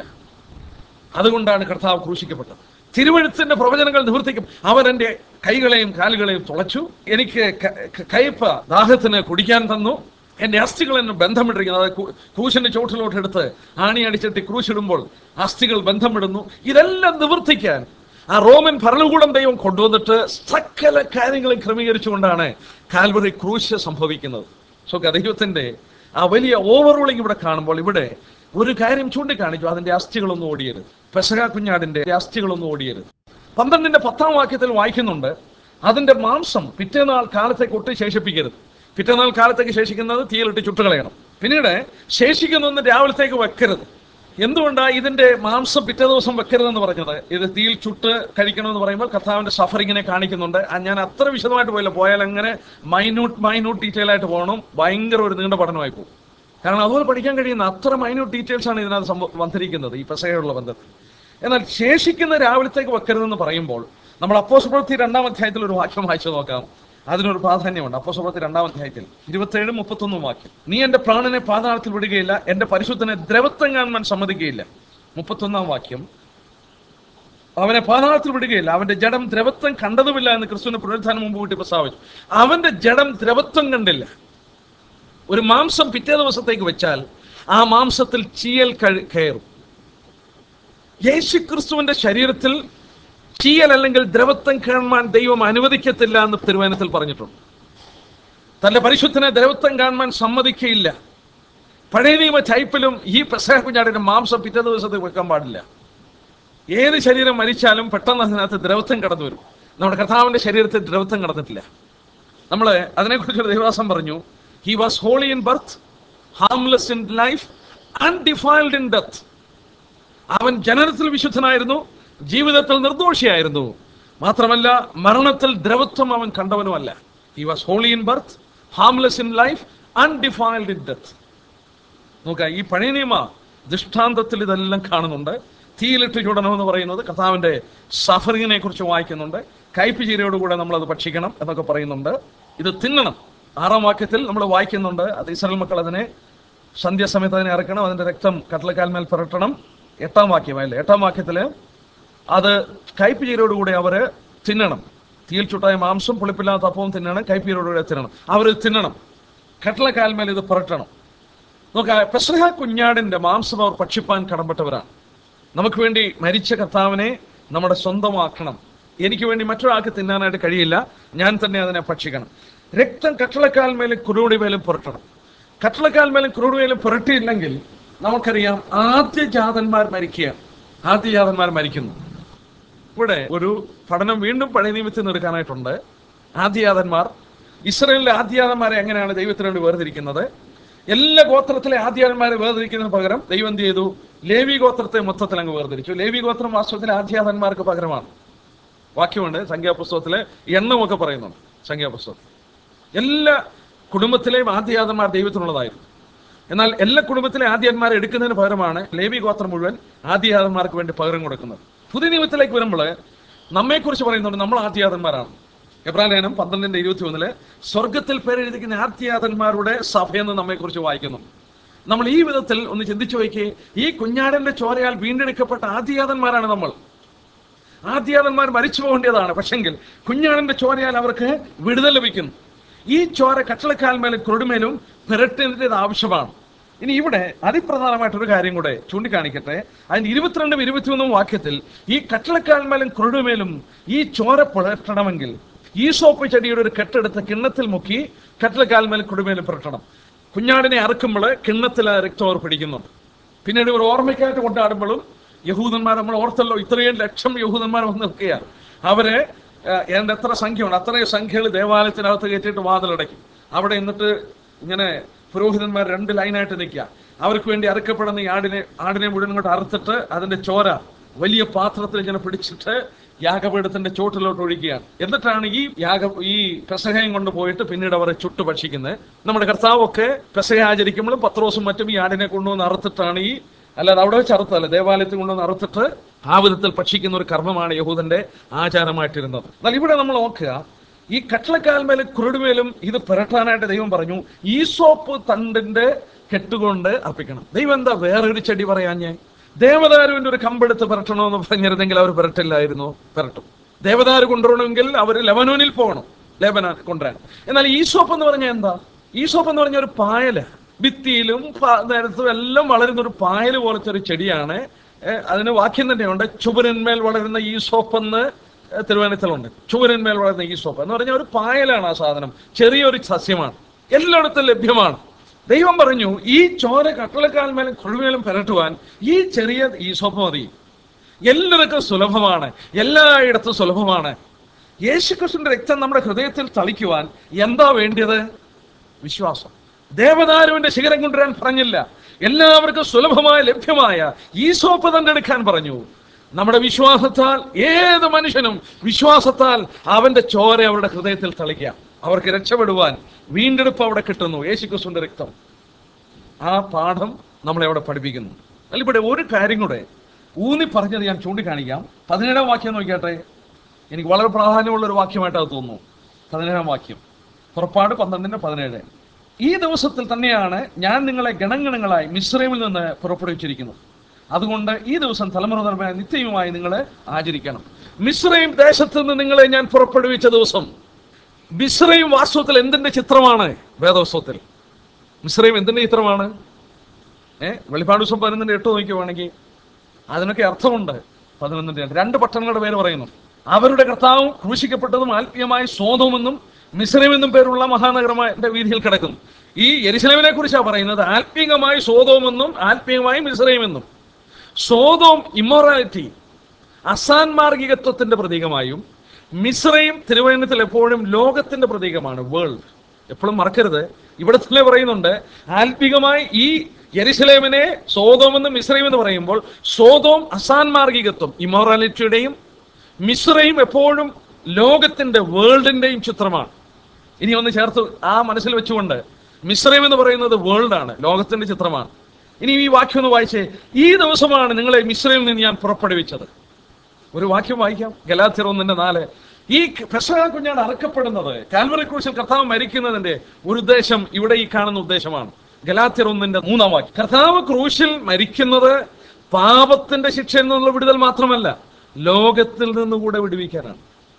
അതുകൊണ്ടാണ് കർത്താവ് ക്രൂശിക്കപ്പെട്ടത് തിരുവഴുത്തിന്റെ പ്രവചനങ്ങൾ നിവർത്തിക്കും അവൻ എൻ്റെ കൈകളെയും കാലുകളെയും തുളച്ചു എനിക്ക് ക- ക- കയ്പ ദാഹത്തിന് കുടിക്കാൻ തന്നു എന്റെ അസ്ഥികൾ എന്നെ ബന്ധമിട്ടിരിക്കുന്നു അതായത് ക്രൂ- ക്രൂശിന്റെ ചോട്ടിലോട്ട് എടുത്ത് ആണി അടിച്ചിട്ട് ക്രൂശിടുമ്പോൾ അസ്ഥികൾ ബന്ധമിടുന്നു ഇതെല്ലാം നിവർത്തിക്കാൻ ആ റോമൻ ഭരണകൂടം ദൈവം കൊണ്ടുവന്നിട്ട് സകല കാര്യങ്ങളും ക്രമീകരിച്ചുകൊണ്ടാണ് കാൽവറി ക്രൂശ് സംഭവിക്കുന്നത് സോ ദൈവത്തിന്റെ ആ വലിയ ഓവർറൂളിംഗ് ഇവിടെ കാണുമ്പോൾ ഇവിടെ ഒരു കാര്യം ചൂണ്ടിക്കാണിച്ചു അതിന്റെ അസ്ഥികളൊന്നും ഓടിയരുത് പെസക കുഞ്ഞാടിന്റെ അസ്ഥികളൊന്നും ഓടിയരുത് പന്ത്രണ്ടിന്റെ പത്താം വാക്യത്തിൽ വായിക്കുന്നുണ്ട് അതിന്റെ മാംസം പിറ്റേനാൾ കാലത്തേക്ക് ഒട്ടും ശേഷിപ്പിക്കരുത് പിറ്റേനാൾ കാലത്തേക്ക് ശേഷിക്കുന്നത് തീയിലിട്ട് ചുട്ടുകളയണം പിന്നീട് ശേഷിക്കുന്നൊന്നും രാവിലത്തേക്ക് വെക്കരുത് എന്തുകൊണ്ടാ ഇതിന്റെ മാംസം പിറ്റേ ദിവസം വെക്കരുതെന്ന് പറഞ്ഞത് ഇത് തീയിൽ ചുട്ട് കഴിക്കണമെന്ന് പറയുമ്പോൾ കർത്താവിന്റെ സഫറിങ്ങിനെ കാണിക്കുന്നുണ്ട് ആ ഞാൻ അത്ര വിശദമായിട്ട് പോയില്ല പോയാൽ അങ്ങനെ മൈന്യൂട്ട് മൈന്യൂട്ട് ഡീറ്റെയിൽ ആയിട്ട് പോകണം ഭയങ്കര ഒരു നീണ്ട പഠനമായി പോകും കാരണം അതുപോലെ പഠിക്കാൻ കഴിയുന്ന അത്ര മൈന്യൂട്ട് ഡീറ്റെയിൽസ് ആണ് ഇതിനകത്ത് സംഭവ വന്നിരിക്കുന്നത് ഈ പെസകയുള്ള ബന്ധത്തിൽ എന്നാൽ ശേഷിക്കുന്ന രാവിലത്തേക്ക് വെക്കരുതെന്ന് പറയുമ്പോൾ നമ്മൾ അപ്പോസപ്രവൃത്തി രണ്ടാം അധ്യായത്തിൽ ഒരു വാക്യം വായിച്ചു നോക്കാം അതിനൊരു പ്രാധാന്യമുണ്ട് അപ്പോസപ്രവൃത്തി രണ്ടാം അധ്യായത്തിൽ ഇരുപത്തേഴ് മുപ്പത്തൊന്നും വാക്യം നീ എന്റെ പ്രാണനെ പാതാളത്തിൽ വിടുകയില്ല എന്റെ പരിശുദ്ധനെ ദ്രവത്വം കാണാൻ സമ്മതിക്കുകയില്ല മുപ്പത്തൊന്നാം വാക്യം അവനെ പാതാളത്തിൽ വിടുകയില്ല അവന്റെ ജഡം ദ്രവത്വം കണ്ടതുമില്ല എന്ന് ക്രിസ്തുവിന് പുനരുദ്ധാനം മുമ്പ് കൂട്ടി പ്രസ്താവിച്ചു അവന്റെ ജഡം ദ്രവത്വം കണ്ടില്ല ഒരു മാംസം പിറ്റേ ദിവസത്തേക്ക് വെച്ചാൽ ആ മാംസത്തിൽ ചീയൽ കഴി- കയറും യേശുക്രിസ്തുവിന്റെ ശരീരത്തിൽ ചീയൽ അല്ലെങ്കിൽ ദ്രവത്വം കാണുവാൻ ദൈവം അനുവദിക്കത്തില്ല എന്ന് തിരുവനന്തപുരത്തിൽ പറഞ്ഞിട്ടുണ്ട് തന്റെ പരിശുദ്ധനെ ദ്രവത്വം കാണുവാൻ സമ്മതിക്കയില്ല പഴയ നിയമ ടൈപ്പിലും ഈ പെസഹ കുഞ്ഞാടിന്റെ മാംസം പിറ്റേ ദിവസത്തിൽ വെക്കാൻ പാടില്ല ഏത് ശരീരം മരിച്ചാലും പെട്ടെന്ന് അതിനകത്ത് ദ്രവത്വം കടന്നു വരും നമ്മുടെ കർത്താവിന്റെ ശരീരത്തിൽ ദ്രവത്വം കടന്നിട്ടില്ല നമ്മൾ അതിനെക്കുറിച്ചൊരു ദൈവാസം പറഞ്ഞു he was holy in birth harmless in life undefiled in death അവൻ ജനനത്തിൽ വിശുദ്ധനായിരുന്നു ജീവിതത്തിൽ നിർദോഷിയായിരുന്നു മാത്രമല്ല മരണത്തിൽ ദ്രവത്വം അവൻ കണ്ടവനുമല്ല he was holy in birth harmless in life undefiled in death നോക്കുക ഈ പഴയ നിയമ ദൃഷ്ടാന്തത്തിൽ ഇതെല്ലാം കാണുന്നുണ്ട് തീയിലിട്ട് ചുടണമെന്ന് പറയുന്നത് കർത്താവിന്റെ സഫറിങ്ങിനെ കുറിച്ച് വായിക്കുന്നുണ്ട് കയ്പ് ചീരയോടുകൂടെ നമ്മൾ അത് ഭക്ഷിക്കണം എന്നൊക്കെ പറയുന്നുണ്ട് ഇത് തിന്നണം ആറാം വാക്യത്തിൽ നമ്മൾ വായിക്കുന്നുണ്ട് അത് ഇസ്രായേൽ മക്കൾ അതിനെ സന്ധ്യാസമയത്ത് അതിനെ ഇറക്കണം അതിന്റെ രക്തം കട്ടലക്കാൽമേൽ പുരട്ടണം എട്ടാം വാക്യമല്ലേ എട്ടാം വാക്യത്തില് അത് കയ്പ് ചീരയോടുകൂടി അവര് തിന്നണം തീയിൽ ചുട്ടായ മാംസം പുളിപ്പില്ലാത്ത അപ്പവും തിന്നണം കയ്പ് ചീരയോടുകൂടെ തിന്നണം അവർ തിന്നണം കട്ടലക്കാൽമേൽ ഇത് പുരട്ടണം നോക്ക പെസഹ കുഞ്ഞാടിന്റെ മാംസം അവർ ഭക്ഷിപ്പാൻ കടമ്പെട്ടവരാണ് നമുക്ക് വേണ്ടി മരിച്ച കർത്താവിനെ നമ്മുടെ സ്വന്തമാക്കണം എനിക്ക് വേണ്ടി മറ്റൊരാൾക്ക് തിന്നാനായിട്ട് കഴിയില്ല ഞാൻ തന്നെ അതിനെ ഭക്ഷിക്കണം രക്തം കട്ടളക്കാൽ മേലും കുറുടി മേലും പുരട്ടണം കട്ടളക്കാൽ മേലും കുറുടി മേലും പുരട്ടിയില്ലെങ്കിൽ നമുക്കറിയാം ആദ്യജാതന്മാർ മരിക്കുകയാണ് ആദ്യജാതന്മാർ മരിക്കുന്നു ഇവിടെ ഒരു പഠനം വീണ്ടും പഴയ നിയമത്തിൽ നിന്ന് എടുക്കാനായിട്ടുണ്ട് ആദ്യജാതന്മാർ ഇസ്രയേലിലെ ആദ്യജാതന്മാരെ എങ്ങനെയാണ് ദൈവത്തിന് വേണ്ടി വേർതിരിക്കുന്നത് എല്ലാ ഗോത്രത്തിലെ ആദ്യജാതന്മാരെ വേർതിരിക്കുന്നതിന് പകരം ദൈവം എന്ത് ചെയ്തു ലേവി ഗോത്രത്തെ മൊത്തത്തിൽ അങ്ങ് വേർതിരിച്ചു ലേവി ഗോത്രം വാസ്തവത്തിൽ ആദ്യജാതന്മാർക്ക് പകരമാണ് വാക്യമുണ്ട് സംഖ്യാപുസ്തകത്തിലെ എണ്ണമൊക്കെ പറയുന്നുണ്ട് സംഖ്യാപുസ്തകത്തിൽ എല്ലാ കുടുംബത്തിലെയും ആദ്യജാതന്മാർ ദൈവത്തിനുള്ളതായിരുന്നു എന്നാൽ എല്ലാ കുടുംബത്തിലെ ആദ്യന്മാരെ എടുക്കുന്നതിന് പകരമാണ് ലേവി ഗോത്രം മുഴുവൻ ആദ്യജാതന്മാർക്ക് വേണ്ടി പകരം കൊടുക്കുന്നത് പുതിയ നിയമത്തിലേക്ക് വരുമ്പോൾ നമ്മെക്കുറിച്ച് പറയുന്നുണ്ട് നമ്മൾ ആദ്യജാതന്മാരാണ് എബ്രാലേനം പന്ത്രണ്ടിന്റെ ഇരുപത്തി ഒന്നില് സ്വർഗത്തിൽ പേരെഴുതിക്കുന്ന ആദ്യജാതന്മാരുടെ സഭയെന്ന് നമ്മെക്കുറിച്ച് വായിക്കുന്നു നമ്മൾ ഈ വിധത്തിൽ ഒന്ന് ചിന്തിച്ചു നോക്കിയേ ഈ കുഞ്ഞാടന്റെ ചോരയാൽ വീണ്ടെടുക്കപ്പെട്ട ആദ്യജാതന്മാരാണ് നമ്മൾ ആദ്യാതന്മാർ മരിച്ചു പോകേണ്ടതാണ് പക്ഷെങ്കിൽ കുഞ്ഞാടിന്റെ ചോരയാൽ അവർക്ക് വിടുതൽ ലഭിക്കുന്നു ഈ ചോര കട്ടളക്കാൽമേലും കുരുടുമേലും പുരട്ടേണ്ടത് ആവശ്യമാണ് ഇനി ഇവിടെ അതിപ്രധാനമായിട്ടൊരു കാര്യം കൂടെ ചൂണ്ടിക്കാണിക്കട്ടെ അതിന് ഇരുപത്തിരണ്ടും ഇരുപത്തിയൊന്നും വാക്യത്തിൽ ഈ കട്ടളക്കാൽമേലും കുരുടുമേലും ഈ ചോര പുരട്ടണമെങ്കിൽ ഈ സോപ്പ് ചെടിയുടെ ഒരു കെട്ടെടുത്ത് കിണ്ണത്തിൽ മുക്കി കട്ടളക്കാൽമേലും കുടുമേലും പുരട്ടണം കുഞ്ഞാടിനെ അറുക്കുമ്പോൾ കിണ്ണത്തിൽ ആ രക്തം അവർ പിടിക്കുന്നുണ്ട് പിന്നീട് ഒരു ഓർമ്മയ്ക്കായിട്ട് കൊണ്ടാടുമ്പോഴും യഹൂദന്മാർ നമ്മൾ ഓർത്തല്ലോ ഇത്രയും ലക്ഷം യഹൂദന്മാർ വന്ന് നിൽക്കുകയാണ് അവരെ ഏഹ്, ഏതാണ്ട് എത്ര സംഖ്യയുണ്ട് അത്രയും സംഖ്യകൾ ദേവാലയത്തിനകത്ത് കയറ്റിയിട്ട് വാതിലടയ്ക്കും അവിടെ എന്നിട്ട് ഇങ്ങനെ പുരോഹിതന്മാർ രണ്ട് ലൈനായിട്ട് നിൽക്കുക അവർക്ക് വേണ്ടി അറുക്കപ്പെടുന്ന ഈ ആടിനെ ആടിനെ മുഴുവൻ ഇങ്ങോട്ട് അറുത്തിട്ട് അതിന്റെ ചോര വലിയ പാത്രത്തിൽ ഇങ്ങനെ പിടിച്ചിട്ട് യാഗപീഠത്തിന്റെ ചോട്ടിലോട്ട് ഒഴിക്കുകയാണ് എന്നിട്ടാണ് ഈ യാഗ ഈ പെസഹയും കൊണ്ട് പോയിട്ട് പിന്നീട് അവരെ ചുട്ടു ഭക്ഷിക്കുന്നത് നമ്മുടെ കർത്താവൊക്കെ പെസഹ ആചരിക്കുമ്പോഴും പത്രോസും മറ്റും ഈ ആടിനെ കൊണ്ടുവന്ന് അറുത്തിട്ടാണ് ഈ അല്ലാതെ അവിടെ വെച്ച് അറുത്തല്ല ദേവാലയത്തിൽ കൊണ്ടുവന്ന് അറുത്തിട്ട് ആ വിധത്തിൽ ഭക്ഷിക്കുന്ന ഒരു കർമ്മമാണ് യഹൂദന്റെ ആചാരമായിട്ടിരുന്നത് എന്നാൽ ഇവിടെ നമ്മൾ നോക്കുക ഈ കട്ടളക്കാൽമേലും കുരുടുമേലും ഇത് പുരട്ടാനായിട്ട് ദൈവം പറഞ്ഞു ഈ സോപ്പ് തണ്ടിന്റെ കെട്ടുകൊണ്ട് അർപ്പിക്കണം ദൈവം എന്താ വേറൊരു ചെടി പറയാഞ്ഞേ ദേവദാരുവിന്റെ ഒരു കമ്പെടുത്ത് പുരട്ടണമെന്ന് പറഞ്ഞിരുന്നെങ്കിൽ അവർ പുരട്ടില്ലായിരുന്നു പുരട്ടും ദേവദാരു കൊണ്ടുവരണമെങ്കിൽ അവർ ലെബനോനിൽ പോകണം ലെബനാൻ കൊണ്ടുവരാൻ എന്നാൽ ഈ സോപ്പ് എന്ന് പറഞ്ഞാൽ എന്താ ഈ സോപ്പ് എന്ന് പറഞ്ഞ ഒരു പായല ഭിത്തിയിലും പ- നിരത്തും എല്ലാം വളരുന്ന ഒരു പായൽ പോലത്തെ ഒരു ചെടിയാണ് ഏഹ് അതിന് വാക്യം തന്നെയുണ്ട് ചുവരന്മേൽ വളരുന്ന ഈ സോപ്പ് എന്ന് തിരുവനന്തപുരത്തിലുണ്ട് ചുവരന്മേൽ വളരുന്ന ഈ സോപ്പ് എന്ന് പറഞ്ഞാൽ ഒരു പായലാണ് ആ സാധനം ചെറിയൊരു സസ്യമാണ് എല്ലായിടത്തും ലഭ്യമാണ് ദൈവം പറഞ്ഞു ഈ ചോര കട്ടളക്കാൽമേലും കൊഴുമേലും പുരട്ടുവാൻ ഈ ചെറിയ ഈ സോപ്പ് മതി എല്ലാവർക്കും സുലഭമാണ് എല്ലായിടത്തും സുലഭമാണ് യേശുക്രിസ്തുവിന്റെ രക്തം നമ്മുടെ ഹൃദയത്തിൽ തളിക്കുവാൻ എന്താ വേണ്ടിയത് വിശ്വാസം ദേവദാരുവിന്റെ ശിഖരം കൊണ്ടുവരാൻ പറഞ്ഞില്ല എല്ലാവർക്കും സുലഭമായ ലഭ്യമായ ഈ സോപ്പ് തന്നെ എടുക്കാൻ പറഞ്ഞു നമ്മുടെ വിശ്വാസത്താൽ ഏത് മനുഷ്യനും വിശ്വാസത്താൽ അവന്റെ ചോര അവരുടെ ഹൃദയത്തിൽ തളിക്കാം അവർക്ക് രക്ഷപ്പെടുവാൻ വീണ്ടെടുപ്പ് അവിടെ കിട്ടുന്നു യേശുക്രിസ്തുവിന്റെ രക്തം ആ പാഠം നമ്മളെ അവിടെ പഠിപ്പിക്കുന്നു എന്നാൽ ഇവിടെ ഒരു കാര്യം കൂടെ ഊന്നി പറഞ്ഞത് ഞാൻ ചൂണ്ടിക്കാണിക്കാം പതിനേഴാം വാക്യം നോക്കിയാട്ടെ എനിക്ക് വളരെ പ്രാധാന്യമുള്ള ഒരു വാക്യമായിട്ട് അത് തോന്നുന്നു പതിനേഴാം വാക്യം പുറപ്പാട് പന്ത്രണ്ടിന്റെ പതിനേഴ് ഈ ദിവസത്തിൽ തന്നെയാണ് ഞാൻ നിങ്ങളെ ഗണഗണങ്ങളായി മിശ്രമിൽ നിന്ന് പുറപ്പെടുവിച്ചിരിക്കുന്നത് അതുകൊണ്ട് ഈ ദിവസം തലമുറ തലമുറ നിത്യവുമായി നിങ്ങളെ ആചരിക്കണം മിശ്രയും ദേശത്ത് നിന്ന് നിങ്ങളെ ഞാൻ പുറപ്പെടുവിച്ച ദിവസം മിശ്രയും വാസ്തവത്തിൽ എന്തിന്റെ ചിത്രമാണ് വേദോത്സവത്തിൽ മിശ്രയും എന്തിന്റെ ചിത്രമാണ് ഏഹ് വെളിപ്പാട് ദിവസം പതിനൊന്നിന്റെ എട്ട് നോക്കിയുവാണെങ്കിൽ അതിനൊക്കെ അർത്ഥമുണ്ട് പതിനൊന്നിന്റെ രണ്ട് രണ്ട് പട്ടണങ്ങളുടെ പേര് പറയുന്നു അവരുടെ കർത്താവും ക്രൂശിക്കപ്പെട്ടതും ആത്മീയമായ സ്വതമെന്നും മിശ്രമെന്നും പേരുള്ള മഹാനഗരമായ വീതിയിൽ കിടക്കുന്നു ഈ യെരുസലേമിനെ കുറിച്ചാണ് പറയുന്നത് ആത്മീയമായി സ്വതമെന്നും ആത്മീയമായി മിശ്രമെന്നും സ്വതവും ഇമ്മോറാലിറ്റി അസാൻമാർഗികത്വത്തിന്റെ പ്രതീകമായും മിശ്രയും തിരുവനന്തപുരത്തിൽ എപ്പോഴും ലോകത്തിന്റെ പ്രതീകമാണ് വേൾഡ് എപ്പോഴും മറക്കരുത് ഇവിടെ തന്നെ പറയുന്നുണ്ട് ആത്മികമായി ഈ യെരുസലേമിനെ സോതോമെന്ന് മിശ്രയും എന്ന് പറയുമ്പോൾ സോതോം അസാൻമാർഗികത്വം ഇമോറാലിറ്റിയുടെയും മിശ്രയും എപ്പോഴും ലോകത്തിന്റെ വേൾഡിന്റെയും ചിത്രമാണ് ഇനി ഒന്ന് ചേർത്ത് ആ മനസ്സിൽ വെച്ചുകൊണ്ട് മിശ്രയും എന്ന് പറയുന്നത് വേൾഡാണ് ലോകത്തിന്റെ ചിത്രമാണ് ഇനി ഈ വാക്യം ഒന്ന് വായിച്ചേ ഈ ദിവസമാണ് നിങ്ങളെ മിശ്രയിൽ നിന്ന് ഞാൻ പുറപ്പെടുവിച്ചത് ഒരു വാക്യം വായിക്കാം ഗലാത്തിയർ ഒന്നിന്റെ നാല് ഈ പെസഹ കുഞ്ഞാണ് അറക്കപ്പെടുന്നത് കാൽവറി ക്രൂശിൽ കർത്താവ് മരിക്കുന്നതിന്റെ ഒരു ഉദ്ദേശം ഇവിടെ ഈ കാണുന്ന ഉദ്ദേശമാണ് ഗലാത്തിയർ ഒന്നിന്റെ മൂന്നാം വാക്യം കർത്താവ് ക്രൂശിൽ മരിക്കുന്നത് പാപത്തിന്റെ ശിക്ഷയിൽ നിന്നുള്ള വിടുതൽ മാത്രമല്ല ലോകത്തിൽ നിന്നുകൂടെ വിടുവിക്കാനാണ്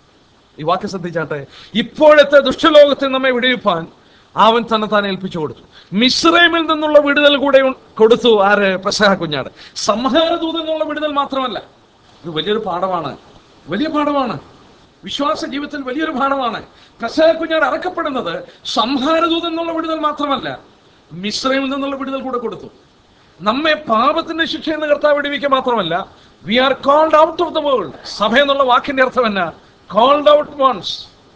ഈ വാക്യം ശ്രദ്ധിച്ചാട്ടെ ഇപ്പോഴത്തെ ദുഷ്ടലോകത്തിൽ നമ്മെ വിടുവിപ്പാൻ അവൻ തന്നെ താൻ ഏൽപ്പിച്ചു കൊടുത്തു മിശ്രൈമിൽ നിന്നുള്ള വിടുതൽ കൂടെ ഉ- കൊടുത്തു ആര് പെസഹ കുഞ്ഞാട് സംഹാരദൂതൽ നിന്നുള്ള വിടുതൽ മാത്രമല്ല ഇത് വലിയൊരു പാഠമാണ് വലിയ പാഠമാണ് വിശ്വാസ ജീവിതത്തിൽ വലിയൊരു പാഠമാണ് പെസഹ കുഞ്ഞാട് അറക്കപ്പെടുന്നത് സംഹാരദൂതൽ നിന്നുള്ള വിടുതൽ മാത്രമല്ല മിശ്രൈമിൽ നിന്നുള്ള വിടുതൽ കൂടെ കൊടുത്തു നമ്മെ പാപത്തിന്റെ ശിക്ഷയിൽ നിന്ന് കർത്താവ് വിടുവിക്കുക മാത്രമല്ല we are called out of the world സഭ എന്നുള്ള വാക്കിന്റെ അർത്ഥം എന്നാ കോൾഡ് ഔട്ട് വൺസ്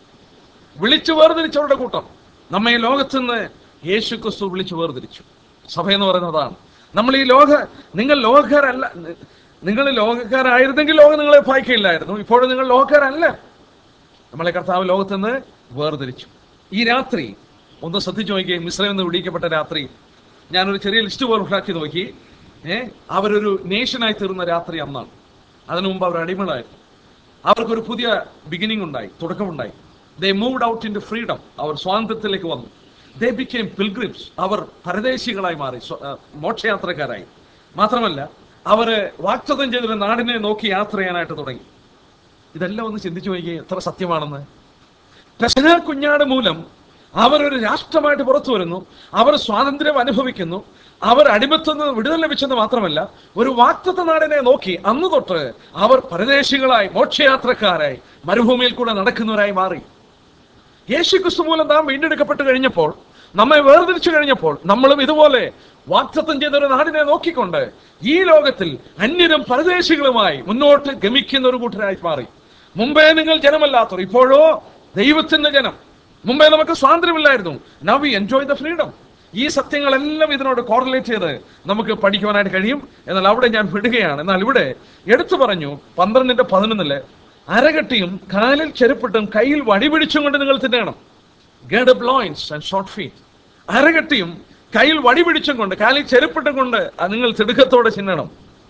വിളിച്ചു വേർതിരിച്ചവരുടെ കൂട്ടം നമ്മെ ഈ ലോകത്ത് നിന്ന് യേശു ക്രിസ്തു വിളിച്ചു വേർതിരിച്ചു സഭ എന്ന് പറയുന്നതാണ് നമ്മൾ ഈ ലോക നിങ്ങൾ ലോകക്കാരല്ല നിങ്ങൾ ലോകക്കാരായിരുന്നെങ്കിൽ ലോകം നിങ്ങളെ ഭയക്കില്ലായിരുന്നു ഇപ്പോഴും നിങ്ങൾ ലോകക്കാരല്ല നമ്മളെ കർത്താവ് ലോകത്ത് നിന്ന് വേർതിരിച്ചു ഈ രാത്രി ഒന്ന് ശ്രദ്ധിച്ചു നോക്കി മിശ്രം എന്ന് വിളിക്കപ്പെട്ട രാത്രി ഞാനൊരു ചെറിയ ലിസ്റ്റ് പോലെ ഉണ്ടാക്കി നോക്കി ഏഹ് അവരൊരു നേഷനായി തീർന്ന രാത്രി അന്നാണ് അതിനു മുമ്പ് അവർ അടിമകളായിരുന്നു അവർക്കൊരു പുതിയ ബിഗിനിങ് ഉണ്ടായി തുടക്കമുണ്ടായി they moved out in freedom അവർ സ്വാതന്ത്ര്യത്തിലേക്ക് വന്നു ദേ ബിക്കെയിം പിൽഗ്രിംസ് അവർ പരദേശികളായി മാറി സ്വ- ആ, മോക്ഷയാത്രക്കാരായി മാത്രമല്ല അവര് വാക്തത്വം ചെയ്തൊരു നാടിനെ നോക്കി യാത്ര ചെയ്യാനായിട്ട് തുടങ്ങി ഇതെല്ലാം ഒന്ന് ചിന്തിച്ചു നോക്കി എത്ര സത്യമാണെന്ന് പെസഹ കുഞ്ഞാട് മൂലം അവരൊരു രാഷ്ട്രമായിട്ട് പുറത്തു വരുന്നു അവർ സ്വാതന്ത്ര്യം അനുഭവിക്കുന്നു അവർ അടിമത്തിൽ നിന്ന് വിടുതൽ ലഭിച്ചെന്ന് മാത്രമല്ല ഒരു വാക്തത്വ നാടിനെ നോക്കി അന്ന് തൊട്ട് അവർ പരദേശികളായി മോക്ഷയാത്രക്കാരായി മരുഭൂമിയിൽ കൂടെ നടക്കുന്നവരായി മാറി യേശു ക്രിസ്തു മൂലം നാം വീണ്ടെടുക്കപ്പെട്ട് കഴിഞ്ഞപ്പോൾ നമ്മെ വേർതിരിച്ചു കഴിഞ്ഞപ്പോൾ നമ്മളും ഇതുപോലെ വാക്തത്വം ചെയ്ത ഒരു നാടിനെ നോക്കിക്കൊണ്ട് ഈ ലോകത്തിൽ അന്യരും പരദേശികളുമായി മുന്നോട്ട് ഗമിക്കുന്ന ഒരു കൂട്ടരായി മാറി മുമ്പേ നിങ്ങൾ ജനമല്ലാത്തവർ ഇപ്പോഴോ ദൈവത്തിന്റെ ജനം മുമ്പേ നമുക്ക് സ്വാതന്ത്ര്യമില്ലായിരുന്നു now we enjoy the freedom ഈ സത്യങ്ങളെല്ലാം ഇതിനോട് കോറിലേറ്റ് ചെയ്ത് നമുക്ക് പഠിക്കുവാനായിട്ട് കഴിയും എന്നാൽ അവിടെ ഞാൻ വിടുകയാണ് എന്നാൽ ഇവിടെ എടുത്തു പറഞ്ഞു പന്ത്രണ്ടിന്റെ പതിനൊന്നില് അരകെട്ടിയും കാലിൽ ചെരുപ്പിട്ടും കയ്യിൽ വടി പിടിച്ചും കൊണ്ട് നിങ്ങൾ തിന്നണം ഗഡ് ലോയിൻസ് ആൻഡ് ഷോർട്ട് ഫീറ്റ് അരകെട്ടിയും കയ്യിൽ വടി പിടിച്ചും കൊണ്ട് കാലിൽ ചെരുപ്പിട്ടും കൊണ്ട് അത് നിങ്ങൾ തിടുക്കത്തോടെ ചിന്നണം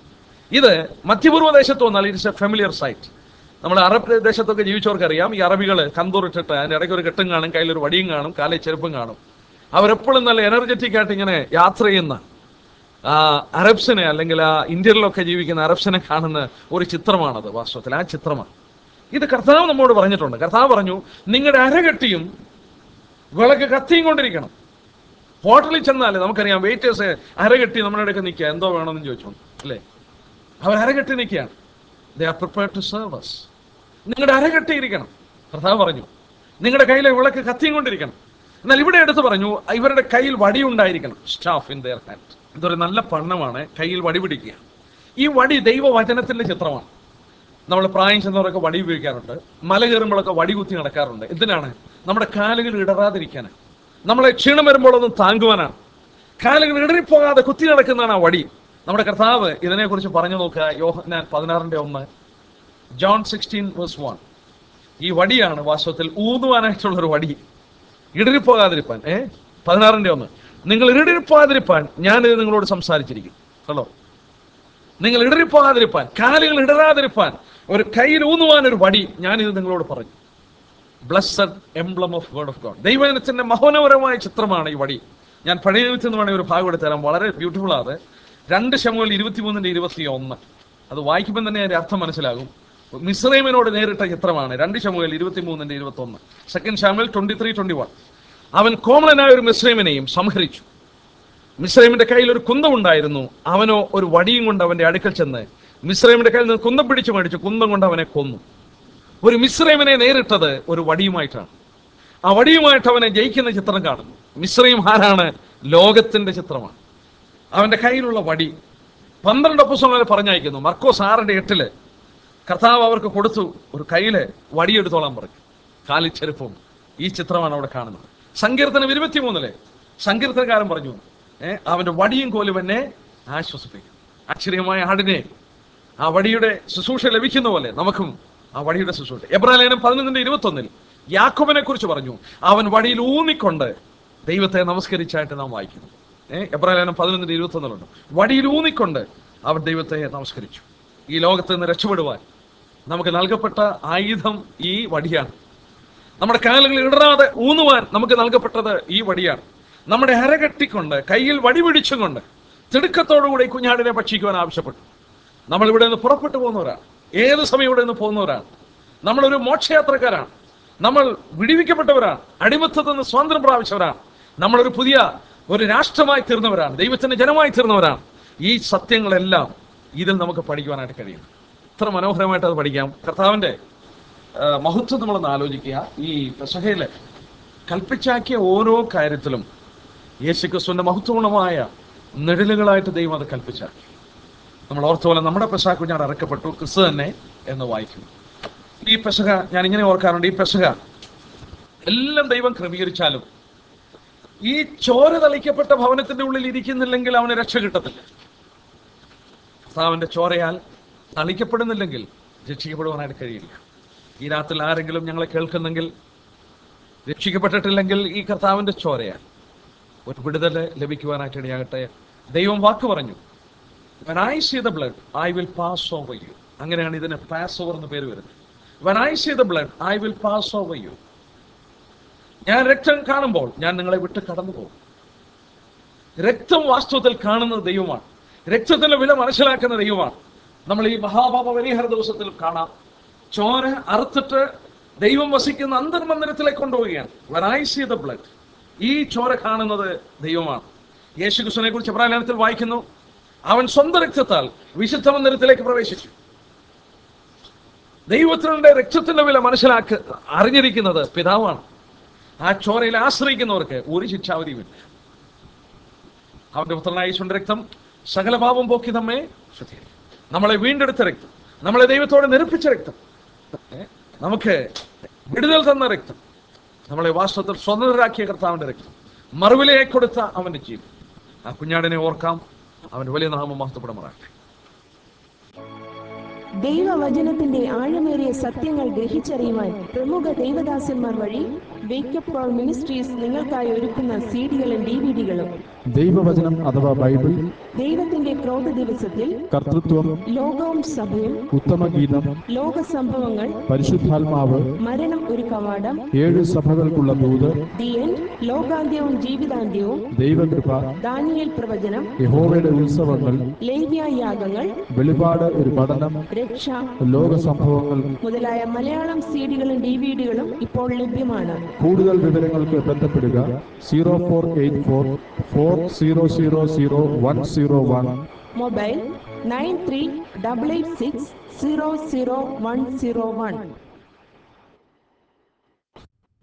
ഇത് മധ്യപൂർവ്വ ദേശത്ത് വന്നാൽ ഇറ്റ്സ് എ ഫെമിലിയർ സൈറ്റ് നമ്മൾ അറബ് ദേശത്തൊക്കെ ജീവിച്ചവർക്ക് അറിയാം ഈ അറബികൾ കന്തൂറിട്ടിട്ട് അതിന്റെ ഇടയ്ക്ക് ഒരു കെട്ടും കാണും കയ്യിൽ ഒരു വടിയും കാണും കാലിൽ ചെരുപ്പും കാണും അവരെപ്പോഴും നല്ല എനർജറ്റിക് ആയിട്ട് ഇങ്ങനെ യാത്ര ചെയ്യുന്ന ആ അറബ്സിനെ അല്ലെങ്കിൽ ആ ഇന്ത്യയിലൊക്കെ ജീവിക്കുന്ന അറബ്സിനെ കാണുന്ന ഒരു ചിത്രമാണത് വാസ്തവത്തിൽ ആ ചിത്രമാണ് ഇത് കർത്താവ് നമ്മോട് പറഞ്ഞിട്ടുണ്ട് കർത്താവ് പറഞ്ഞു നിങ്ങളുടെ അരകെട്ടിയും വിളക്ക് കത്തിയും കൊണ്ടിരിക്കണം ഹോട്ടലിൽ ചെന്നാൽ നമുക്കറിയാം വെയിറ്റേഴ്സ് അരകെട്ടി നമ്മുടെ ഇടയ്ക്ക് നിൽക്കുക എന്തോ വേണമെന്ന് ചോദിച്ചു അല്ലേ അവർ അരകെട്ടി നിൽക്കുകയാണ് they are prepare to serve us നിങ്ങളുടെ അരകെട്ടിയിരിക്കണം കർത്താവ് പറഞ്ഞു നിങ്ങളുടെ കയ്യിലെ വിളക്ക് കത്തിയും കൊണ്ടിരിക്കണം എന്നാൽ ഇവിടെ എടുത്ത് പറഞ്ഞു ഇവരുടെ കയ്യിൽ വടി ഉണ്ടായിരിക്കണം സ്റ്റാഫ് ഇൻ ദെയർ ഹാൻഡ് ഇതൊരു നല്ല പണ്ണമാണ് കയ്യിൽ വടി പിടിക്കുക ഈ വടി ദൈവവചനത്തിന്റെ ചിത്രമാണ് നമ്മൾ പ്രായം ചെന്നവരൊക്കെ വടി ഉപയോഗിക്കാറുണ്ട് മല കയറുമ്പോഴൊക്കെ വടി കുത്തി നടക്കാറുണ്ട് എന്തിനാണ് നമ്മുടെ കാലുകൾ ഇടറാതിരിക്കാനാണ് നമ്മളെ ക്ഷീണം വരുമ്പോൾ ഒന്ന് താങ്ങുവാനാണ് കാലുകൾ ഇടറിപ്പോകാതെ കുത്തി നടക്കുന്നതാണ് ആ വടി നമ്മുടെ കർത്താവ് ഇതിനെക്കുറിച്ച് പറഞ്ഞു നോക്കുക യോഹന്നാൻ പതിനാറിന്റെ ഒന്ന് ജോൺ സിക്സ്റ്റീൻ വേഴ്സ് വൺ ഈ വടിയാണ് വാസ്തവത്തിൽ ഊതുവാനായിട്ടുള്ള ഒരു വടി ഇടറിപ്പോകാതിരിപ്പാൻ ഏ പതിനാറിന്റെ ഒന്ന് നിങ്ങൾ ഇടറിപ്പോകാതിരിപ്പാൻ ഞാനിത് നിങ്ങളോട് സംസാരിച്ചിരിക്കും ഹലോ നിങ്ങൾ ഇടറിപ്പോകാതിരിപ്പാൻ കാലുകൾ ഇടറാതിരിപ്പാൻ ഒരു കയ്യിൽ ഊന്നുവാൻ ഒരു വടി ഞാനിത് നിങ്ങളോട് പറഞ്ഞു blessed emblem of word of God ദൈവജനത്തിന്റെ മഹോനപരമായ ചിത്രമാണ് ഈ വടി ഞാൻ പഴയ ജീവിതത്തിൽ നിന്ന് വേണമെങ്കിൽ ഒരു ഭാഗം എടുത്ത് തരാം വളരെ ബ്യൂട്ടിഫുൾ ആണ് രണ്ട് ശമുകൾ ഇരുപത്തിമൂന്നിന്റെ ഇരുപത്തി ഒന്ന് അത് വായിക്കുമ്പോൾ തന്നെ അതിന്റെ അർത്ഥം മനസ്സിലാകും മിസ്രൈമിനോട് നേരിട്ട ചിത്രമാണ് രണ്ട് ശമുകൾ ഇരുപത്തിമൂന്നിന്റെ ഇരുപത്തി ഒന്ന് second Samuel twenty three twenty one അവൻ കോമളനായ ഒരു മിസ്രൈമിനെയും സംഹരിച്ചു മിശ്രൈമിന്റെ കയ്യിൽ ഒരു കുന്തം ഉണ്ടായിരുന്നു അവനോ ഒരു വടിയും കൊണ്ട് അവന്റെ അടുക്കൽ ചെന്ന് മിശ്രൈമിന്റെ കയ്യിൽ നിന്ന് കുന്തം പിടിച്ചു മേടിച്ചു കുന്തം കൊണ്ട് അവനെ കൊന്നു ഒരു മിശ്രൈമിനെ നേരിട്ടത് ഒരു വടിയുമായിട്ടാണ് ആ വടിയുമായിട്ട് അവനെ ജയിക്കുന്ന ചിത്രം കാണുന്നു മിശ്രയും ആരാണ് ലോകത്തിന്റെ ചിത്രമാണ് അവന്റെ കയ്യിലുള്ള വടി പന്ത്രണ്ട് അപ്പുസ്തലങ്ങളെ പറഞ്ഞയക്കുന്നു മർക്കോസ് ആറിന്റെ എട്ടില് കർത്താവ് അവർക്ക് കൊടുത്തു ഒരു കയ്യില് വടിയെടുത്തോളാൻ പറഞ്ഞു കാലിൽ ചെരുപ്പവും ഈ ചിത്രമാണ് അവിടെ കാണുന്നത് സങ്കീർത്തനം ഇരുപത്തിമൂന്നില് സങ്കീർത്തനകാരൻ പറഞ്ഞു ഏ അവന്റെ വടിയും കോലും എന്നെ ആശ്വസിപ്പിക്കും ആശ്ചര്യമായ ആടിനെ ആ വടിയുടെ ശുശ്രൂഷ ലഭിക്കുന്ന പോലെ നമുക്കും ആ വടിയുടെ ശുശ്രൂഷ എബ്രാലേനം പതിനൊന്നിന്റെ ഇരുപത്തൊന്നിൽ യാക്കോബിനെ കുറിച്ച് പറഞ്ഞു അവൻ വടിയിൽ ഊന്നിക്കൊണ്ട് ദൈവത്തെ നമസ്കരിച്ചായിട്ട് നാം വായിക്കുന്നു ഏഹ് എബ്രാലേനം പതിനൊന്നിന്റെ ഇരുപത്തൊന്നിലുണ്ട് വടിയിൽ ഊന്നിക്കൊണ്ട് അവൻ ദൈവത്തെ നമസ്കരിച്ചു ഈ ലോകത്ത് നിന്ന് രക്ഷപ്പെടുവാൻ നമുക്ക് നൽകപ്പെട്ട ആയുധം ഈ വടിയാണ് നമ്മുടെ കാലുകളിൽ ഇടറാതെ ഊന്നുവാൻ നമുക്ക് നൽകപ്പെട്ടത് ഈ വടിയാണ് നമ്മുടെ അരകെട്ടിക്കൊണ്ട് കയ്യിൽ വടി പിടിച്ചും കൊണ്ട് തിടുക്കത്തോടുകൂടി ഈ കുഞ്ഞാടിനെ ഭക്ഷിക്കുവാൻ ആവശ്യപ്പെട്ടു നമ്മൾ ഇവിടെ നിന്ന് പുറപ്പെട്ടു പോകുന്നവരാണ് ഏത് സമയം ഇവിടെ നിന്ന് പോകുന്നവരാണ് നമ്മളൊരു മോക്ഷയാത്രക്കാരാണ് നമ്മൾ വിടിവിക്കപ്പെട്ടവരാണ് അടിമത്തത്തിൽ നിന്ന് സ്വാതന്ത്ര്യം പ്രാപിച്ചവരാണ് നമ്മളൊരു പുതിയ ഒരു രാഷ്ട്രമായി തീർന്നവരാണ് ദൈവത്തിന്റെ ജനമായി തീർന്നവരാണ് ഈ സത്യങ്ങളെല്ലാം ഇതിൽ നമുക്ക് പഠിക്കുവാനായിട്ട് കഴിയും ഇത്ര മനോഹരമായിട്ട് അത് പഠിക്കാം കർത്താവിന്റെ ആ, മഹത്വം നമ്മളൊന്ന് ആലോചിക്കുക ഈ പെസഹയില് കൽപ്പിച്ചാക്കിയ ഓരോ കാര്യത്തിലും യേശുക്രിസ്തുവിന്റെ മഹത്വപൂർണമായ നിഴലുകളായിട്ട് ദൈവം അത് കൽപ്പിച്ചാക്കി നമ്മൾ ഓർത്ത പോലെ നമ്മുടെ പെസഹ കുഞ്ഞാട് ഇറക്കപ്പെട്ടു ക്രിസ്തു തന്നെ എന്ന് വായിക്കും ഈ പെസഹ ഞാൻ ഇങ്ങനെ ഓർക്കാറുണ്ട് ഈ പെസഹ എല്ലാം ദൈവം ക്രമീകരിച്ചാലും ഈ ചോര തളിക്കപ്പെട്ട ഭവനത്തിന്റെ ഉള്ളിൽ ഇരിക്കുന്നില്ലെങ്കിൽ അവന് രക്ഷ കിട്ടത്തില്ല കർത്താവിന്റെ ചോരയാൽ തളിക്കപ്പെടുന്നില്ലെങ്കിൽ രക്ഷിക്കപ്പെടുവാനായിട്ട് കഴിയില്ല ഈ രാത്രിയിൽ ആരെങ്കിലും ഞങ്ങളെ കേൾക്കുന്നെങ്കിൽ രക്ഷിക്കപ്പെട്ടിട്ടില്ലെങ്കിൽ ഈ കർത്താവിന്റെ ചോരയാൽ ഒരു വിടുതൽ ലഭിക്കുവാനായിട്ട് ഇടയാകട്ടെ ദൈവം വാക്ക് പറഞ്ഞു When I see the blood, I will pass over you. അങ്ങനെയാണ് ഇതിന് പാസ് ഓവർ എന്ന് പേര് വരുന്നത് When I see the blood, I will pass over you. ഞാൻ രക്തം കാണുമ്പോൾ ഞാൻ നിങ്ങളെ വിട്ട് കടന്നു പോകും രക്തം വാസ്തവത്തിൽ കാണുന്നത് ദൈവമാണ് രക്തത്തിന്റെ വില മനസ്സിലാക്കുന്ന ദൈവമാണ് നമ്മൾ ഈ മഹാപാപ പരിഹാര ദിവസത്തിൽ കാണാം ചോര അറുത്തിട്ട് ദൈവം വസിക്കുന്ന അന്തർമന്ദിരത്തിലേക്ക് കൊണ്ടുപോവുകയാണ് When I see the blood, ഈ ചോര കാണുന്നത് ദൈവമാണ് യേശു ക്രിസ്തുവിനെ കുറിച്ച് പ്രാലയനത്തിൽ വായിക്കുന്നു അവൻ സ്വന്തം രക്തത്താൽ വിശുദ്ധ മന്ദിരത്തിലേക്ക് പ്രവേശിച്ചു ദൈവത്തിന്റെ രക്തത്തിന്റെ വില മനസ്സിലാക്കി അറിഞ്ഞിരിക്കുന്നത് പിതാവാണ് ആ ചോരയിൽ ആശ്രയിക്കുന്നവർക്ക് ഒരു ശിക്ഷാവധിയുമില്ല അവന്റെ പുത്രനായ യേശുവിന്റെ രക്തം സകല പാപം പോക്കി നമ്മെ ശുദ്ധീകരിക്കും നമ്മളെ വീണ്ടെടുത്ത രക്തം നമ്മളെ ദൈവത്തോടെ നിരപ്പിച്ച രക്തം ഏ? നമുക്ക് വിടുതൽ തന്ന രക്തം നമ്മളെ വാസ്തവത്തിൽ സ്വതന്ത്രരാക്കിയ കർത്താവിന്റെ രക്തം മറുവിലയെ കൊടുത്ത അവന്റെ ജീവൻ ആ കുഞ്ഞാടിനെ ഓർക്കാം അവന്റെ വലിയ നാമം മഹത്വപ്പെടുമാറാട്ടെ ദൈവവചനത്തിന്റെ ആഴമേറിയ സത്യങ്ങൾ ഗ്രഹിച്ചറിയുവാൻ പ്രമുഖ ദൈവദാസന്മാർ വഴി വേക്കപ്പ് കോൾ മിനിസ്ട്രീസ് നിങ്ങൾക്കായി ഒരുക്കുന്ന സീഡികളും ഡിവിഡികളും ദൈവവചനം അഥവാ ബൈബിൾ ദൈവത്തിന്റെ ക്രോധ ദിവസത്തിൽ കർത്തൃത്വം ലോകവും സഭയും ഉത്തമഗീതം ലോക സംഭവങ്ങൾ പരിശുദ്ധാത്മാവ് മരണം ഒരു കവാടം ഏഴ് സഭകൾക്കുള്ള ദൂത് ദി എൻഡ് ലോകാന്ത്യവും ജീവിതാന്ത്യവും ദൈവകൃപ ദാനിയേൽ പ്രവചനം യഹോവയുടെ ഉത്സവങ്ങൾ ലേവ്യ യാഗങ്ങൾ വെളിപാട് ഒരു പഠനം രക്ഷ ലോക സംഭവങ്ങൾ മുതലായ മലയാളം സീഡികളും ഡിവിഡികളും ഇപ്പോൾ ലഭ്യമാണ് കൂടുതൽ വിവരങ്ങൾക്ക് ബന്ധപ്പെടുക zero four eight four four zero zero zero one zero one mobile nine three double eight six zero zero one zero one